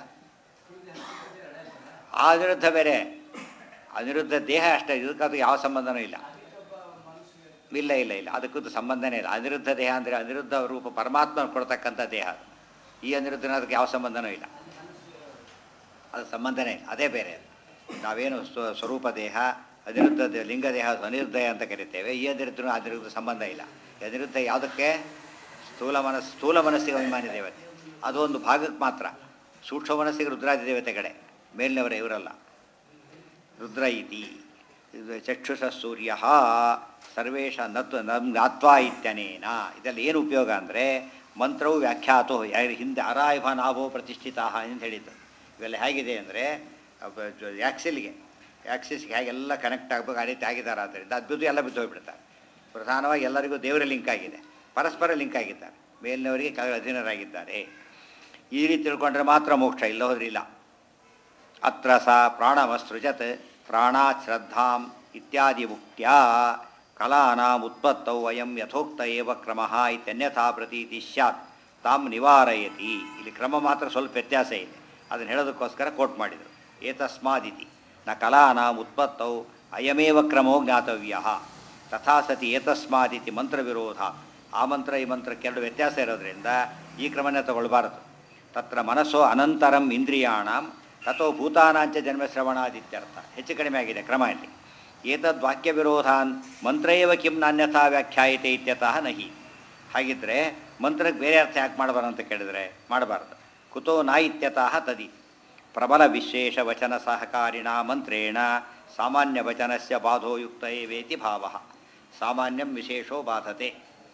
ಆ ಅನಿರುದ್ಧ ಬೇರೆ ಅನಿರುದ್ಧ ದೇಹ ಅಷ್ಟೇ ಇದಕ್ಕೆ ಅದು ಯಾವ ಸಂಬಂಧನೂ ಇಲ್ಲ ಇಲ್ಲ ಇಲ್ಲ ಇಲ್ಲ ಅದಕ್ಕೂ ಸಂಬಂಧನೇ ಇಲ್ಲ ಅನಿರುದ್ಧ ದೇಹ ಅಂದರೆ ಅನಿರುದ್ಧ ರೂಪ ಪರಮಾತ್ಮ ಕೊಡ್ತಕ್ಕಂಥ ದೇಹ ಅದು ಈ ಅನಿರುದ್ಧನ ಅದಕ್ಕೆ ಯಾವ ಸಂಬಂಧನೂ ಇಲ್ಲ ಅದು ಸಂಬಂಧನೇ ಇಲ್ಲ ಅದೇ ಬೇರೆ ನಾವೇನು ಸ್ವ- ಸ್ವರೂಪ ದೇಹ ಅನಿರುದ್ಧ ದೇ- ಲಿಂಗ ದೇಹ ಅನಿರುದ್ಧ ಅಂತ ಕರಿತೇವೆ ಈ ಅನಿರುದ್ಧನೂ ಅನಿರುದ್ಧ ಸಂಬಂಧ ಇಲ್ಲ ಈ ಅನಿರುದ್ಧ ಯಾವುದಕ್ಕೆ ಸ್ಥೂಲ ಮನಸ್ಸು ಸ್ಥೂಲ ಮನಸ್ಸಿಗೆ ಅಭಿಮಾನಿ ದೇವತೆ ಅದು ಒಂದು ಭಾಗಕ್ಕೆ ಮಾತ್ರ ಸೂಕ್ಷ್ಮ ಮನಸ್ಸಿಗೆ ರುದ್ರಾದಿ ದೇವತೆಗಳೇ ಮೇಲಿನವರೇ ಇವರಲ್ಲ ರುದ್ರ ಇತಿ ಇದು ಚಕ್ಷುಷ ಸೂರ್ಯ ಸರ್ವೇಶ ನತ್ ನಮ್ ಜ್ಞಾತ್ವಾ ಇತ್ಯನೇನ ಇದರಲ್ಲಿ ಏನು ಉಪಯೋಗ ಅಂದರೆ ಮಂತ್ರವು ವ್ಯಾಖ್ಯಾತೋ ಯಾರು ಹಿಂದೆ ಅರಾಯಭ ನಾಭೋ ಪ್ರತಿಷ್ಠಿತ ಅಂತ ಹೇಳಿದ್ದು ಇವೆಲ್ಲ ಹೇಗಿದೆ ಅಂದರೆ ಆ್ಯಕ್ಸಿಲ್ಗೆ ಆ್ಯಕ್ಸಿಸ್ಗೆ ಹೇಗೆಲ್ಲ ಕನೆಕ್ಟ್ ಆಗಬೇಕು ಆ ರೀತಿ ಆಗಿದ್ದಾರೆ ಆದ್ದರಿಂದ ಅದು ಬಿದ್ದು ಎಲ್ಲ ಬಿದ್ದು ಹೋಗ್ಬಿಡ್ತಾರೆ ಪ್ರಧಾನವಾಗಿ ಎಲ್ಲರಿಗೂ ದೇವರ ಲಿಂಕ್ ಆಗಿದೆ ಪರಸ್ಪರ ಲಿಂಕ್ ಆಗಿದ್ದಾರೆ ಮೇಲಿನವರಿಗೆ ಕೆಳ ಅಧೀನರಾಗಿದ್ದಾರೆ ಈ ರೀತಿ ತಿಳ್ಕೊಂಡ್ರೆ ಮಾತ್ರ ಮೋಕ್ಷ ಇಲ್ಲ ಹೋದ್ರೆ ಇಲ್ಲ ಅತ್ರ ಸ ಪ್ರಾಣಮಸೃಜತ್ ಪ್ರಾಣಾತ್ ಶ್ರದ್ಧಾಂ ಇತ್ಯಾದಿ ಮುಕ್ತ್ಯ ಕಲಾನಾಂ ಉತ್ಪತ್ತೌ ಅಯಂ ಯಥೋಕ್ತ ಏವ ಕ್ರಮಃ ಇತ್ಯನ್ಯಥಾ ಪ್ರತೀತಿ ಸ್ಯಾತ್ ತಾಂ ನಿವಾರಯತಿ ಇಲ್ಲಿ ಕ್ರಮ ಮಾತ್ರ ಸ್ವಲ್ಪ ವ್ಯತ್ಯಾಸ ಇದೆ ಅದನ್ನು ಹೇಳೋದಕ್ಕೋಸ್ಕರ ಕೋಟ್ ಮಾಡಿದರು ಏತಸ್ಮಾದಿತಿ ನ ಕಲಾನಾಂ ಉತ್ಪತ್ತೌ ಅಯಮೇವ ಕ್ರಮೋ ಜ್ಞಾತವ್ಯ ತಥಾ ಸತಿ ಏತಸ್ಮಾದಿತಿ ಮಂತ್ರ ವಿರೋಧ ಆ ಮಂತ್ರ ಈ ಮಂತ್ರಕ್ಕೆ ಎರಡು ವ್ಯತ್ಯಾಸ ಇರೋದ್ರಿಂದ ಈ ಕ್ರಮನೇ ತಗೊಳ್ಬಾರದು ತತ್ರ ಮನಸ್ಸೋ ಅನಂತರಂ ಇಂದ್ರಿಯಾಣಂ ತಥೋ ಭೂತಾನಾಂಚ ಜನ್ಮಶ್ರವಣಾದಿತ್ಯರ್ಥ ಹೆಚ್ಚು ಕಡಿಮೆ ಆಗಿದೆ ಕ್ರಮ ಇಲ್ಲಿ ಏತದ್ ವಾಕ್ಯ ವಿರೋಧಾನ್ ಮಂತ್ರ ಏವ ಕಿಂ ನಾನ್ಯಥಾ ವ್ಯಾಖ್ಯಾಯತೆ ಇತ್ಯತಃ ನಹಿ ಹಾಗಿದ್ರೆ ಮಂತ್ರಕ್ಕೆ ಬೇರೆ ಅರ್ಥ ಯಾಕೆ ಮಾಡಬಾರ್ದು ಅಂತ ಕೇಳಿದರೆ ಮಾಡಬಾರ್ದು ಕುತೋ ನ ಇತ್ಯತಃ ತದಿ ಪ್ರಬಲ ವಿಶೇಷ ವಚನ ಸಹಕಾರಿಣ ಮಂತ್ರೇಣ ಸಾಮಾನ್ಯ ವಚನಸ್ಯ ಬಾಧೋ ಯುಕ್ತ ಏವೇತಿ ಭಾವ ಸಾಮಾನ್ಯಂ ವಿಶೇಷೋ ಬಾಧತೆ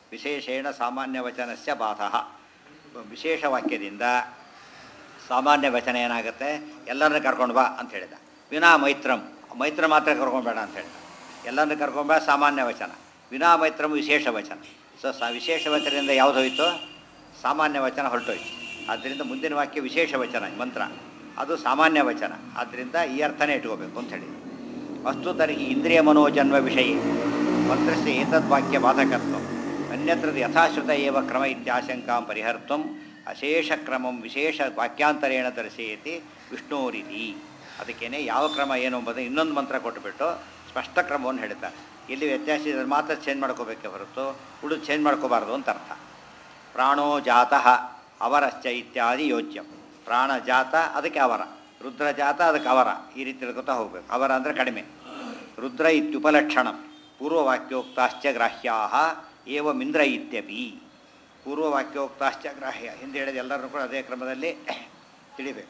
ವಿಶೇಷೇಣ ಸಾಮಾನ್ಯ ವಚನಸ್ಯ ಬಾಧಃ ವಿಶೇಷ ವಾಕ್ಯದಿಂದ ಸಾಮಾನ್ಯ ವಚನ ಏನಾಗುತ್ತೆ ಎಲ್ಲರನ್ನ ಕರ್ಕೊಂಡು ಬಾ ಅಂತ ಹೇಳಿದ ವಿನಾ ಮೈತ್ರಂ ಮೈತ್ರ ಮಾತ್ರ ಕರ್ಕೊಂಬೇಡ ಅಂತ ಹೇಳಿದ ಎಲ್ಲರನ್ನ ಕರ್ಕೊಂಬೇಡ ಸಾಮಾನ್ಯ ವಚನ ವಿನಾ ಮೈತ್ರಂ ವಿಶೇಷ ವಚನ ಸೊ ಸ ವಿಶೇಷ ವಚನದಿಂದ ಯಾವುದು ಹೋಯಿತು ಸಾಮಾನ್ಯ ವಚನ ಹೊರಟೋಯ್ತು ಆದ್ದರಿಂದ ಮುಂದಿನ ವಾಕ್ಯ ವಿಶೇಷ ವಚನ ಮಂತ್ರ ಅದು ಸಾಮಾನ್ಯ ವಚನ ಆದ್ದರಿಂದ ಈ ಅರ್ಥನೇ ಇಟ್ಕೋಬೇಕು ಅಂತ ಹೇಳಿ ಅಸ್ತು ತರ್ಹಿ ಇಂದ್ರಿಯ ಮನೋಜನ್ಮ ವಿಷಯ ಮಂತ್ರಸ್ಯ ಏತದ್ವಾಕ್ಯ ಬಾಧಕತ್ವ ಅನ್ಯತ್ರ ಯಥಾಶ್ರುತ ಏವ ಕ್ರಮ ಇತ್ಯಾಶಂಕಾಂ ಪರಿಹರ್ತಂ ಅಶೇಷ ಕ್ರಮಂ ವಿಶೇಷ ವಾಕ್ಯಾಂತರೇಣ ದರ್ಶಯತಿ ವಿಷ್ಣೋರಿತಿ ಅದಕ್ಕೇನೆ ಯಾವ ಕ್ರಮ ಏನು ಎಂಬುದು ಇನ್ನೊಂದು ಮಂತ್ರ ಕೊಟ್ಟುಬಿಟ್ಟು ಸ್ಪಷ್ಟ ಕ್ರಮವನ್ನು ಹೇಳ್ತಾರೆ ಇಲ್ಲಿ ವ್ಯತ್ಯಾಸ ಇದ್ರೆ ಮಾತ್ರ ಚೇಂಜ್ ಮಾಡ್ಕೋಬೇಕೆ ಹೊರತು ಉಳಿದು ಚೇಂಜ್ ಮಾಡ್ಕೋಬಾರ್ದು ಅಂತ ಅರ್ಥ ಪ್ರಾಣೋ ಜಾತಃ ಅವರಶ್ಚ ಇತ್ಯಾದಿ ಯೋಜ್ಯಂ ಪ್ರಾಣ ಜಾತ ಅದಕ್ಕೆ ಅವರ ರುದ್ರ ಜಾತ ಅದಕ್ಕೆ ಅವರ ಈ ರೀತಿ ತಿಳ್ಕೊತಾ ಹೋಗ್ಬೇಕು ಅವರ ಅಂದರೆ ಕಡಿಮೆ ರುದ್ರ ಇತ್ಯುಪಲಕ್ಷಣ ಪೂರ್ವವಾಕ್ಯೋಕ್ತಾಶ್ಚ ಗ್ರಾಹ್ಯಾ ಏವಮಿಂದ್ರ ಇತ್ಯಪಿ ಪೂರ್ವವಾಕ್ಯೋಕ್ತಾಶ್ಚ ಗ್ರಾಹ್ಯ ಹಿಂದೆ ಹೇಳಿದ ಎಲ್ಲರನ್ನೂ ಕೂಡ ಅದೇ ಕ್ರಮದಲ್ಲಿ ತಿಳಿಬೇಕು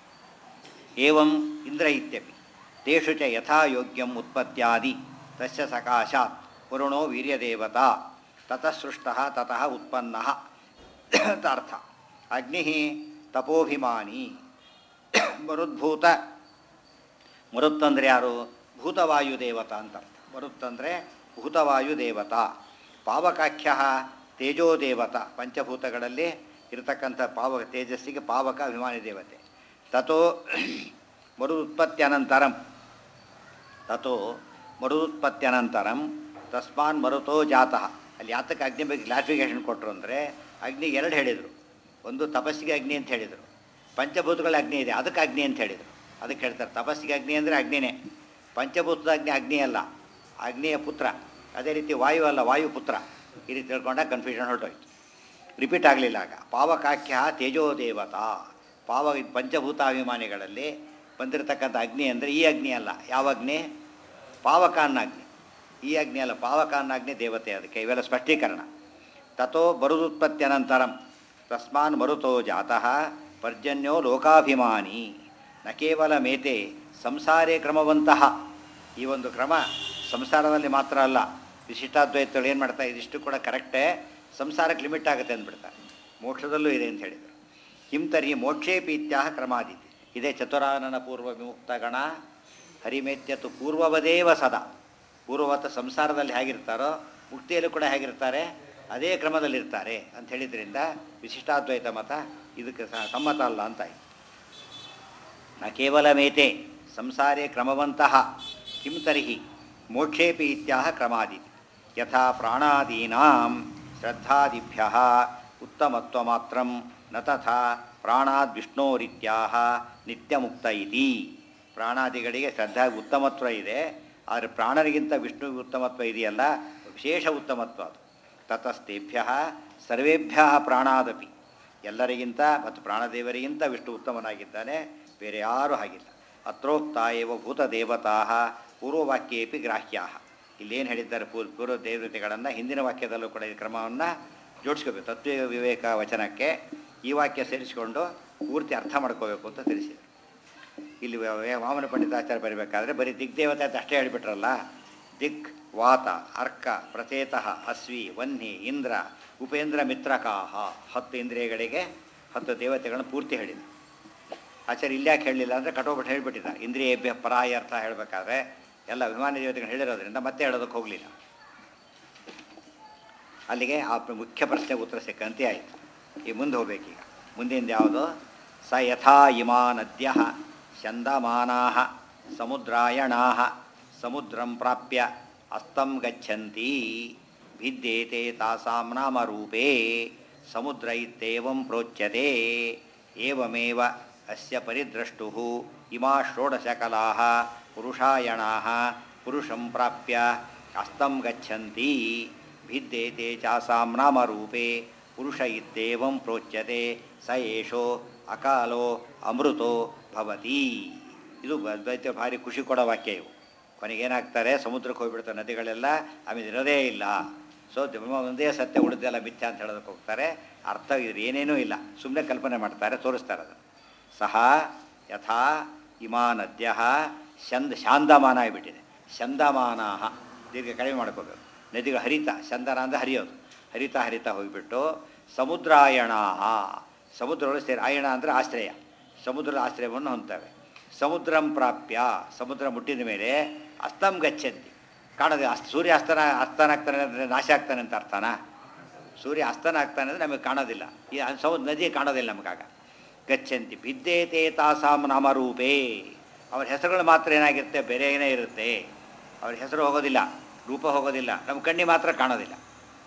ಏವಂ ಇಂದ್ರ ಇತ್ಯಪಿ ತೇಷು ಚ ಯಥಾ ಯೋಗ್ಯಂ ಉತ್ಪತ್ತ್ಯಾದಿ ತಸ್ಯ ಸಕಾಶಾತ್ ವರುಣೋ ವೀರ್ಯದೇವತಾ ತತಃ ಸೃಷ್ಟಃ ತತಃ ಉತ್ಪನ್ನಃ ಅಂತ ಅರ್ಥ ಅಗ್ನಿ ತಪೋಭಿಮಾನಿ ಮರುದ್ಭೂತ ಮರುತ್ತಂದರೆ ಯಾರು ಭೂತವಾಯು ದೇವತಾ ಅಂತ ಅರ್ಥ ಮರುತ್ತಂದರೆ ಭೂತವಾಯು ದೇವತಾ ಪಾವಕಾಖ್ಯ ತೇಜೋ ದೇವತಾ ಪಂಚಭೂತಗಳಲ್ಲಿ ಇರತಕ್ಕಂಥ ಪಾವ ತೇಜಸ್ಸಿಗೆ ಪಾವಕ ಅಭಿಮಾನಿ ದೇವತೆ ತಥೋ ಮರುತ್ಪತ್ತ್ಯನಂತರಂ ತಥೋ ಮರುತ್ಪತ್ತ್ಯನಂತರಂ ತಸ್ಮಾನ್ ಮರುತೋ ಜಾತಃ ಅಲ್ಲಿ ಯಾತಕ್ಕೆ ಅಗ್ನಿ ಬಗ್ಗೆ ಕ್ಲಾಸಿಫಿಕೇಶನ್ ಕೊಟ್ಟರು ಅಂದರೆ ಅಗ್ನಿ ಎರಡು ಹೇಳಿದರು ಒಂದು ತಪಸ್ಸಿಗೆ ಅಗ್ನಿ ಅಂತ ಹೇಳಿದರು ಪಂಚಭೂತಗಳ ಅಗ್ನಿ ಇದೆ ಅದಕ್ಕೆ ಅಗ್ನಿ ಅಂತ ಹೇಳಿದರು ಅದಕ್ಕೆ ಹೇಳ್ತಾರೆ ತಪಸ್ಸಿಗೆ ಅಗ್ನಿ ಅಂದರೆ ಅಗ್ನಿನೇ ಪಂಚಭೂತದ ಅಗ್ನಿ ಅಗ್ನಿ ಅಲ್ಲ ಅಗ್ನಿಯ ಪುತ್ರ ಅದೇ ರೀತಿ ವಾಯು ಅಲ್ಲ ವಾಯು ಪುತ್ರ ಈ ರೀತಿ ತಿಳ್ಕೊಂಡಾಗ ಕನ್ಫ್ಯೂಷನ್ ಹೊರಟೋಯ್ತು ರಿಪೀಟ್ ಆಗಲಿಲ್ಲ ಆಗ ಪಾವಕಾಖ್ಯ ತೇಜೋ ದೇವತಾ ಪಾವ ಪಂಚಭೂತಾಭಿಮಾನಿಗಳಲ್ಲಿ ಬಂದಿರತಕ್ಕಂಥ ಅಗ್ನಿ ಅಂದರೆ ಈ ಅಗ್ನಿ ಅಲ್ಲ ಯಾವ ಅಗ್ನಿ ಪಾವಕಾನ್ನಾಗ್ನಿ ಈ ಅಗ್ನಿ ಅಲ್ಲ ಪಾವಕಾನ್ನಾಗ್ನಿ ದೇವತೆ ಅದಕ್ಕೆ ಇವೆಲ್ಲ ಸ್ಪಷ್ಟೀಕರಣ ತಥೋ ಬರುದುತ್ಪತ್ತ್ಯನಂತರಂ ತಸ್ಮಾನ್ ಮರುತೋ ಜಾತಃ ಪರ್ಜನ್ಯೋ ಲೋಕಾಭಿಮಾನಿ ನ ಕೇವಲ ಮೇತೆ ಸಂಸಾರೇ ಕ್ರಮವಂತಹ ಈ ಒಂದು ಕ್ರಮ ಸಂಸಾರದಲ್ಲಿ ಮಾತ್ರ ಅಲ್ಲ ವಿಶಿಷ್ಟಾದ್ವೈತಗಳು ಏನು ಮಾಡ್ತಾರೆ ಇದಿಷ್ಟು ಕೂಡ ಕರೆಕ್ಟೇ ಸಂಸಾರಕ್ಕೆ ಲಿಮಿಟ್ ಆಗುತ್ತೆ ಅಂದ್ಬಿಡ್ತಾರೆ ಮೋಕ್ಷದಲ್ಲೂ ಇದೆ ಅಂತ ಹೇಳಿದರು ಕಿಂತರಿ ಮೋಕ್ಷೇ ಪೀತ್ಯಾಹ ಕ್ರಮಾದಿತಿ ಇದೇ ಚತುರಾನನ ಪೂರ್ವ ವಿಮುಕ್ತ ಗಣ ಹರಿಮೇತ್ಯತು ಪೂರ್ವವದೇವ ಸದಾ ಪೂರ್ವವತ ಸಂಸಾರದಲ್ಲಿ ಹೇಗಿರ್ತಾರೋ ಮುಕ್ತಿಯಲ್ಲೂ ಕೂಡ ಹೇಗಿರ್ತಾರೆ ಅದೇ ಕ್ರಮದಲ್ಲಿರ್ತಾರೆ ಅಂತ ಹೇಳಿದ್ರಿಂದ ವಿಶಿಷ್ಟಾದ್ವೈತ ಮತ ಇದಕ್ಕೆ ಸಹ ಸಮ್ಮತ ಅಲ್ಲ ಅಂತ ಆಯ್ತು ನ ಕೇವಲ ಮೇತೆ ಸಂಸಾರೇ ಕ್ರಮವಂತಹ ಕಿಂ ತರ್ಹಿ ಮೋಕ್ಷೇಪಿ ಇತ್ಯಾಹ ಕ್ರಮಾದಿ ಯಥಾ ಪ್ರಾಣಾದೀನಾಂ ಶ್ರದ್ಧಾದಿಭ್ಯ ಉತ್ತಮತ್ವಮಾತ್ರ ನ ತಥಾ ಪ್ರಾಣಾದ್ ವಿಷ್ಣೋರಿತ್ಯಾಹ ನಿತ್ಯಮುಕ್ತ ಇತಿ ಪ್ರಾಣಾದಿಗಳಿಗೆ ಶ್ರದ್ಧಾ ಉತ್ತಮತ್ವ ಇದೆ ಆದರೆ ಪ್ರಾಣರಿಗಿಂತ ವಿಷ್ಣು ಉತ್ತಮತ್ವ ಇದೆಯಲ್ಲ ವಿಶೇಷ ಉತ್ತಮತ್ವ ಅದು ತತಸ್ತೇಭ್ಯ ಸರ್ವೇಭ್ಯ ಪ್ರಾಣಾದಪಿ ಎಲ್ಲರಿಗಿಂತ ಮತ್ತು ಪ್ರಾಣದೇವರಿಗಿಂತ ವಿಷ್ಣು ಉತ್ತಮನಾಗಿದ್ದಾನೆ ಬೇರೆ ಯಾರೂ ಹಾಗಿಲ್ಲ ಅತ್ರೋಕ್ತ ಏವ ಭೂತದೇವತಾ ಪೂರ್ವವಾಕ್ಯೇಪಿ ಗ್ರಾಹ್ಯಾ ಇಲ್ಲೇನು ಹೇಳಿದ್ದಾರೆ ಪೂರ್ವ ಪೂರ್ವ ದೇವತೆಗಳನ್ನು ಹಿಂದಿನ ವಾಕ್ಯದಲ್ಲೂ ಕೂಡ ಈ ಕ್ರಮವನ್ನು ಜೋಡಿಸ್ಕೋಬೇಕು ತತ್ವ ವಿವೇಕ ವಚನಕ್ಕೆ ಈ ವಾಕ್ಯ ಸೇರಿಸಿಕೊಂಡು ಪೂರ್ತಿ ಅರ್ಥ ಮಾಡ್ಕೋಬೇಕು ಅಂತ ತಿಳಿಸಿದರು ಇಲ್ಲಿ ವ- ವ- ವಾಮನ ಪಂಡಿತಾಚಾರ್ಯ ಬರೀಬೇಕಾದ್ರೆ ಬರೀ ದಿಗ್ದೇವತೆ ಅಂತ ಅಷ್ಟೇ ಹೇಳಿಬಿಟ್ರಲ್ಲ ದಿಕ್ ವಾತ ಅರ್ಕ ಪ್ರಚೇತಃ ಅಶ್ವಿ ವನ್ನಿ ಇಂದ್ರ ಉಪೇಂದ್ರ ಮಿತ್ರಕಾಹ ಹತ್ತು ಇಂದ್ರಿಯಗಳಿಗೆ ಹತ್ತು ದೇವತೆಗಳನ್ನು ಪೂರ್ತಿ ಹೇಳಿದ್ರು ಆಚಾರ್ಯ ಇಲ್ಲಿ ಯಾಕೆ ಹೇಳಲಿಲ್ಲ ಅಂದರೆ ಕಟೋಬಟ್ ಹೇಳಿಬಿಟ್ಟಿದ್ದ ಇಂದ್ರಿಯೇಭ್ಯ ಪರಾಯ ಅರ್ಥ ಹೇಳಬೇಕಾದ್ರೆ ಎಲ್ಲ ಅಭಿಮಾನಿ ದೇವತೆಗಳು ಹೇಳಿರೋದ್ರಿಂದ ಮತ್ತೆ ಹೇಳೋದಕ್ಕೆ ಹೋಗಲಿಲ್ಲ ಅಲ್ಲಿಗೆ ಆ ಪ್ರ- ಮುಖ್ಯ ಪ್ರಶ್ನೆಗೆ ಉತ್ತರ ಸಿಕ್ಕಂತೆ ಆಯಿತು ಈ ಮುಂದೆ ಹೋಗ್ಬೇಕೀಗ ಮುಂದಿಂದ ಯಾವುದು ಸ ಯಥಾ ಇಮಾ ನದ್ಯ ಚಂದಮಾನಾ ಸಮುದ್ರಾಯಣಾ ಸಮುದ್ರಂ ಪ್ರಾಪ್ಯ ಅಸ್ತಂ ಗಚ್ಚಂತಿ ಭಿದ್ಯೇತೆ ತಾಸಾಂ ನಾಮರೂಪೇ ಸಮುದ್ರ ಇತ್ಯೇವಂ ಪ್ರೋಚ್ಯತೆ ಏವಮೇವ ಅಸ್ಯ ಪರಿದ್ರಷ್ಟು ಇಮಾ ಷೋಡಶಕಲಾ ಪುರುಷಾಯಣಾ ಪುರುಷಂ ಪ್ರಾಪ್ಯ ಅಸ್ತಂ ಗಚ್ಚಂತಿ ಭಿದ್ಯೇತೆ ಚಾಸಾಂ ನಾಮರೂಪೇ ಪುರುಷ ಇತ್ಯೇವಂ ಪ್ರೋಚ್ಯತೆ ಸ ಏಷೋ ಅಕಾಲೋ ಅಮೃತೋ ಭವತಿ ಇದು ಅದ್ವೈತ ಭಾರಿ ಖುಷಿ ಕೊಡೋ ವಾಕ್ಯ ಇವು ಕೊನೆಗೇನಾಗ್ತಾರೆ ಸಮುದ್ರಕ್ಕೆ ಹೋಗ್ಬಿಡ್ತಾರೆ ನದಿಗಳೆಲ್ಲ ಆಮೇಲೆ ಇರೋದೇ ಇಲ್ಲ ಸೊ ಧರ್ಮ ಒಂದೇ ಸತ್ಯ ಉಳಿದೆಲ್ಲ ಮಿಥ್ಯ ಅಂತ ಹೇಳೋದಕ್ಕೆ ಹೋಗ್ತಾರೆ ಅರ್ಥ ಇದ್ರ ಏನೇನೂ ಇಲ್ಲ ಸುಮ್ಮನೆ ಕಲ್ಪನೆ ಮಾಡ್ತಾರೆ ತೋರಿಸ್ತಾರೆ ಅದನ್ನು ಸಹ ಯಥಾ ಇಮಾ ನದ್ಯ ಚಂದ ಶಾಂದಮಾನ ಆಗಿಬಿಟ್ಟಿದೆ ಚಂದಮಾನ ದೀರ್ಘ ಕಡಿಮೆ ಮಾಡ್ಕೋಬೇಕು ನದಿಗಳು ಹರಿತ ಚಂದನ ಅಂದರೆ ಹರಿಯೋದು ಹರಿತಾ ಹರಿತಾ ಹೋಗಿಬಿಟ್ಟು ಸಮುದ್ರಾಯಣ ಸಮುದ್ರದೊಳಗೆ ಸೇರಿ ಆಯಣ ಅಂದರೆ ಆಶ್ರಯ ಸಮುದ್ರದ ಆಶ್ರಯವನ್ನು ಹೊಂದ್ತವೆ ಸಮುದ್ರಂ ಪ್ರಾಪ್ಯ ಸಮುದ್ರ ಮುಟ್ಟಿದ ಮೇಲೆ ಅಸ್ತಂ ಗಚ್ಚಂತಿ ಕಾಣೋದು ಅಸ್ತ ಸೂರ್ಯ ಅಸ್ತನ ಅಸ್ತನ ಆಗ್ತಾನೆ ಅಂದರೆ ನಾಶ ಆಗ್ತಾನೆ ಅಂತ ಅರ್ಥನಾ ಸೂರ್ಯ ಅಸ್ತನ ಆಗ್ತಾನೆ ಅಂದರೆ ನಮಗೆ ಕಾಣೋದಿಲ್ಲ ಈ ಸಮುದ್ರ ನದಿ ಕಾಣೋದಿಲ್ಲ ನಮಗಾಗ ಗಚ್ಚಂತಿ ಭಿದ್ದೇತೆ ತಾಸಾಂ ನಾಮರೂಪೇ ಅವ್ರ ಹೆಸರುಗಳು ಮಾತ್ರ ಏನಾಗಿರುತ್ತೆ ಬೇರೆ ಏನೇ ಇರುತ್ತೆ ಅವ್ರ ಹೆಸರು ಹೋಗೋದಿಲ್ಲ ರೂಪ ಹೋಗೋದಿಲ್ಲ ನಮ್ಮ ಕಣ್ಣಿ ಮಾತ್ರ ಕಾಣೋದಿಲ್ಲ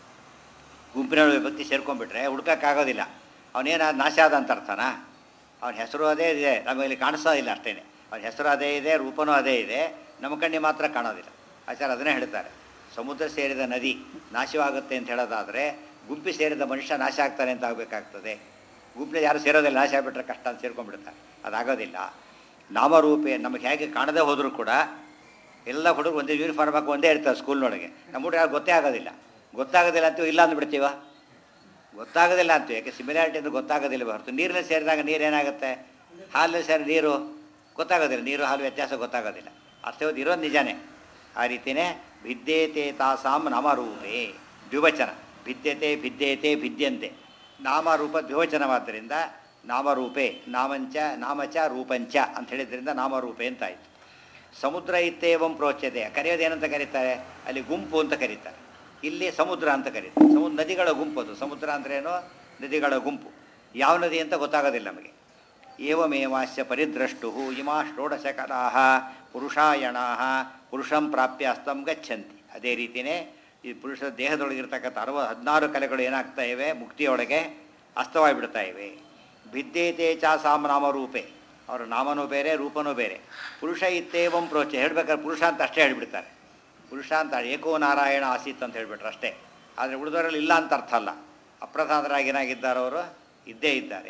ಗುಂಪಿನ ವ್ಯಕ್ತಿ ಸೇರ್ಕೊಂಡ್ಬಿಟ್ರೆ ಹುಡ್ಕೋಕ್ಕಾಗೋದಿಲ್ಲ ಅವನೇನ ನಾಶ ಆದ ಅಂತ ಅರ್ಥನಾ ಅವನ ಹೆಸರು ಅದೇ ಇದೆ ನಮಗೆ ಕಾಣಿಸೋದಿಲ್ಲ ಅಷ್ಟೇ ಅವನ ಹೆಸರು ಅದೇ ಇದೆ ರೂಪನೂ ಅದೇ ಇದೆ ನಮ್ಮ ಕಣ್ಣಿ ಮಾತ್ರ ಕಾಣೋದಿಲ್ಲ ಆಚಾರ ಅದನ್ನೇ ಹೇಳ್ತಾರೆ ಸಮುದ್ರ ಸೇರಿದ ನದಿ ನಾಶವಾಗುತ್ತೆ ಅಂತ ಹೇಳೋದಾದರೆ ಗುಂಪಿ ಸೇರಿದ ಮನುಷ್ಯ ನಾಶ ಆಗ್ತಾನೆ ಅಂತ ಆಗಬೇಕಾಗ್ತದೆ ಗುಂಪಿನ ಯಾರು ಸೇರೋದಿಲ್ಲ ನಾಶ ಆಗಿಬಿಟ್ರೆ ಕಷ್ಟ ಅಂತ ಸೇರ್ಕೊಂಡ್ಬಿಡ್ತಾರೆ ಅದಾಗೋದಿಲ್ಲ ನಾಮರೂಪೆ ನಮಗೆ ಹೇಗೆ ಕಾಣದೇ ಹೋದರೂ ಕೂಡ ಎಲ್ಲ ಹುಡುಗರು ಒಂದೇ ಯೂನಿಫಾರ್ಮ್ ಹಾಕಿ ಒಂದೇ ಇರ್ತಾರೆ ಸ್ಕೂಲ್ನೊಳಗೆ ನಮ್ಮ ಹುಡುಗ ಯಾರು ಗೊತ್ತೇ ಆಗೋದಿಲ್ಲ ಗೊತ್ತಾಗೋದಿಲ್ಲ ಅಂತೀವಿ ಇಲ್ಲ ಅಂದ್ಬಿಡ್ತೀವ ಗೊತ್ತಾಗೋದಿಲ್ಲ ಅಂತೀವಿ ಯಾಕೆ ಸಿಮಿಲಾರಿಟಿ ಅಂದ್ರೆ ಗೊತ್ತಾಗೋದಿಲ್ಲ ಹೊರತು ನೀರಿನಲ್ಲಿ ಸೇರಿದಾಗ ನೀರು ಏನಾಗುತ್ತೆ ಹಾಲಿನಲ್ಲಿ ಸೇರಿ ನೀರು ಗೊತ್ತಾಗೋದಿಲ್ಲ ನೀರು ಹಾಲು ವ್ಯತ್ಯಾಸ ಗೊತ್ತಾಗೋದಿಲ್ಲ ಅರ್ಥವತ್ತು ಇರೋದು ನಿಜಾನೇ ಆ ರೀತಿಯೇ ಭಿದ್ಯೇತೆ ತಾಸಾಂ ನಾಮರೂಪೇ ದ್ವಿವಚನ ಭಿದ್ಯತೆ ಭಿದ್ಯೇತೆ ಭಿದ್ಯಂತೆ ನಾಮರೂಪ ದ್ವಿವಚನವಾದ್ದರಿಂದ ನಾಮರೂಪೇ ನಾಮಂಚ ನಾಮಚ ರೂಪಂಚ ಅಂತ ಹೇಳಿದ್ರಿಂದ ನಾಮರೂಪೆ ಅಂತಾಯಿತು ಸಮುದ್ರ ಇತ್ತೇವಂ ಪ್ರೋಚ್ಯತೆ ಕರೆಯೋದು ಏನಂತ ಕರೀತಾರೆ ಅಲ್ಲಿ ಗುಂಪು ಅಂತ ಕರೀತಾರೆ ಇಲ್ಲಿ ಸಮುದ್ರ ಅಂತ ಕರೀತಾರೆ ಸಮುದ್ರ ನದಿಗಳ ಗುಂಪು ಅದು ಸಮುದ್ರ ಅಂದ್ರೇನು ನದಿಗಳ ಗುಂಪು ಯಾವ ನದಿ ಅಂತ ಗೊತ್ತಾಗೋದಿಲ್ಲ ನಮಗೆ ಏವಮೇವಾಸ್ಯ ಪರಿದ್ರಷ್ಟು ಇಮಾ ಷೋಡಶಕಲಾ ಪುರುಷಾಯಣಾ ಪುರುಷಂ ಪ್ರಾಪ್ಯ ಅಸ್ತಂ ಗಚ್ಚಂತಿ ಅದೇ ರೀತಿಯೇ ಈ ಪುರುಷ ದೇಹದೊಳಗಿರ್ತಕ್ಕಂಥ ಅರವ ಹದಿನಾರು ಕಲೆಗಳು ಏನಾಗ್ತಾ ಇವೆ ಮುಕ್ತಿಯೊಳಗೆ ಅಸ್ತವಾಗಿ ಬಿಡ್ತಾ ಇವೆ ಭಿದ್ದೇತೆ ಚ ಸಾಮ ನಾಮರೂಪೆ ಅವರ ನಾಮನೂ ಬೇರೆ ರೂಪನೂ ಬೇರೆ ಪುರುಷ ಇತ್ತೇವಂ ಪ್ರೋಚ ಹೇಳ್ಬೇಕಾದ್ರೆ ಪುರುಷ ಅಂತ ಅಷ್ಟೇ ಹೇಳ್ಬಿಡ್ತಾರೆ ಪುರುಷ ಅಂತ ಏಕೋ ನಾರಾಯಣ ಆಸೀತ್ ಅಂತ ಹೇಳ್ಬಿಟ್ರು ಅಷ್ಟೇ ಆದರೆ ಉಳಿದವರಲ್ಲಿ ಇಲ್ಲ ಅಂತ ಅರ್ಥ ಅಲ್ಲ ಅಪ್ರಸಾದರಾಗಿ ಏನಾಗಿದ್ದಾರೆ ಅವರು ಇದ್ದೇ ಇದ್ದಾರೆ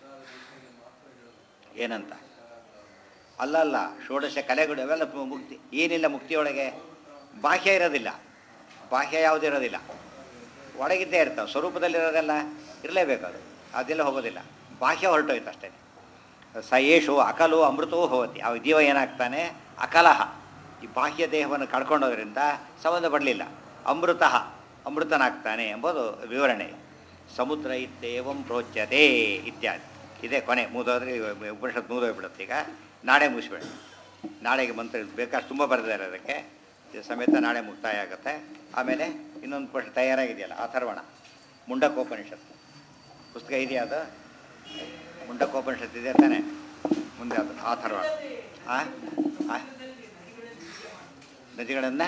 ಏನಂತ ಅಲ್ಲಲ್ಲ ಷೋಡಶ ಕಲೆಗಳು ಅವೆಲ್ಲ ಪು- ಮುಕ್ತಿ ಏನಿಲ್ಲ ಮುಕ್ತಿಯೊಳಗೆ ಬಾಹ್ಯ ಇರೋದಿಲ್ಲ ಬಾಹ್ಯ ಯಾವುದೂ ಇರೋದಿಲ್ಲ ಒಳಗಿದ್ದೇ ಇರ್ತಾವೆ ಸ್ವರೂಪದಲ್ಲಿರೋದೆಲ್ಲ ಇರಲೇಬೇಕು ಅದು ಅದೆಲ್ಲ ಹೋಗೋದಿಲ್ಲ ಬಾಹ್ಯ ಹೊರಟೋಯ್ತು ಅಷ್ಟೇ ಸ ಏಷು ಅಕಲು ಅಮೃತೋ ಹೋತಿ ಆ ಜೀವ ಏನಾಗ್ತಾನೆ ಅಕಲಹ ಈ ಬಾಹ್ಯ ದೇಹವನ್ನು ಕಳ್ಕೊಂಡೋದ್ರಿಂದ ಸಂಬಂಧ ಪಡಲಿಲ್ಲ ಅಮೃತ ಅಮೃತನಾಗ್ತಾನೆ ಎಂಬುದು ವಿವರಣೆ ಸಮುದ್ರ ಇತ್ತೇವಂ ಪ್ರೋಚ್ಯತೆ ಇತ್ಯಾದಿ ಇದೇ ಕೊನೆ ಮುಗಿದೋದ್ರೆ ಉಪನಿಷತ್ ಮುಗಿದೋಗ್ಬಿಡುತ್ತೆ ಈಗ ನಾಳೆ ಮುಗಿಸ್ಬೇಡ ನಾಳೆಗೆ ಮಂತ್ರ ಬೇಕಾಷ್ಟು ತುಂಬ ಬರೆದಿದ್ದಾರೆ ಅದಕ್ಕೆ ಇದು ಸಮೇತ ನಾಳೆ ಮುಕ್ತಾಯ ಆಗುತ್ತೆ ಆಮೇಲೆ ಇನ್ನೊಂದು ಪುಸ್ತಕ ತಯಾರಾಗಿದೆಯಲ್ಲ ಅಥರ್ವಣ ಮುಂಡಕೋಪನಿಷತ್ತು ಪುಸ್ತಕ ಇದೆಯಾ ಅದು ಮುಂಡಕೋಪನಿಷತ್ತು ಇದೆ ತಾನೆ ಮುಂದೆ ಅದು ಅಥರ್ವಣ ಆ ಆ? ನದಿಗಳನ್ನು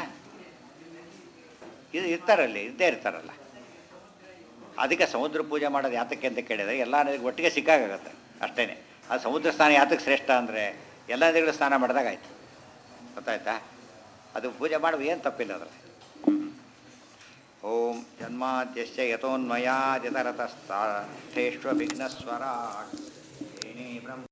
ಇದು ಇರ್ತಾರಲ್ಲಿ ಇದ್ದೇ ಇರ್ತಾರಲ್ಲ ಅದಕ್ಕೆ ಸಮುದ್ರ ಪೂಜೆ ಮಾಡೋದು ಯಾತಕ್ಕೆ ಅಂತ ಕೇಳಿದರೆ ಎಲ್ಲ ನದಿಗೆ ಒಟ್ಟಿಗೆ ಸಿಕ್ಕಾಗತ್ತೆ ಅಷ್ಟೇ ಆ ಸಮುದ್ರ ಸ್ನಾನ ಯಾತಕ್ಕೆ ಶ್ರೇಷ್ಠ ಅಂದರೆ ಎಲ್ಲ ನದಿಗಳು ಸ್ನಾನ ಮಾಡಿದಾಗ ಆಯ್ತು ಗೊತ್ತಾಯ್ತಾ ಅದು ಪೂಜೆ ಮಾಡುವ ಏನು ತಪ್ಪಿಲ್ಲ ಅದರಲ್ಲಿ ಓಂ ಜನ್ಮಾದ್ಯಶ್ಚ ಯಥೋನ್ಮಯಾದಿತರತಸ್ತಾಠೇಶ್ವ ವಿಘ್ನಸ್ವರಾಟ್ ಏನೇ ಬ್ರಹ್ಮ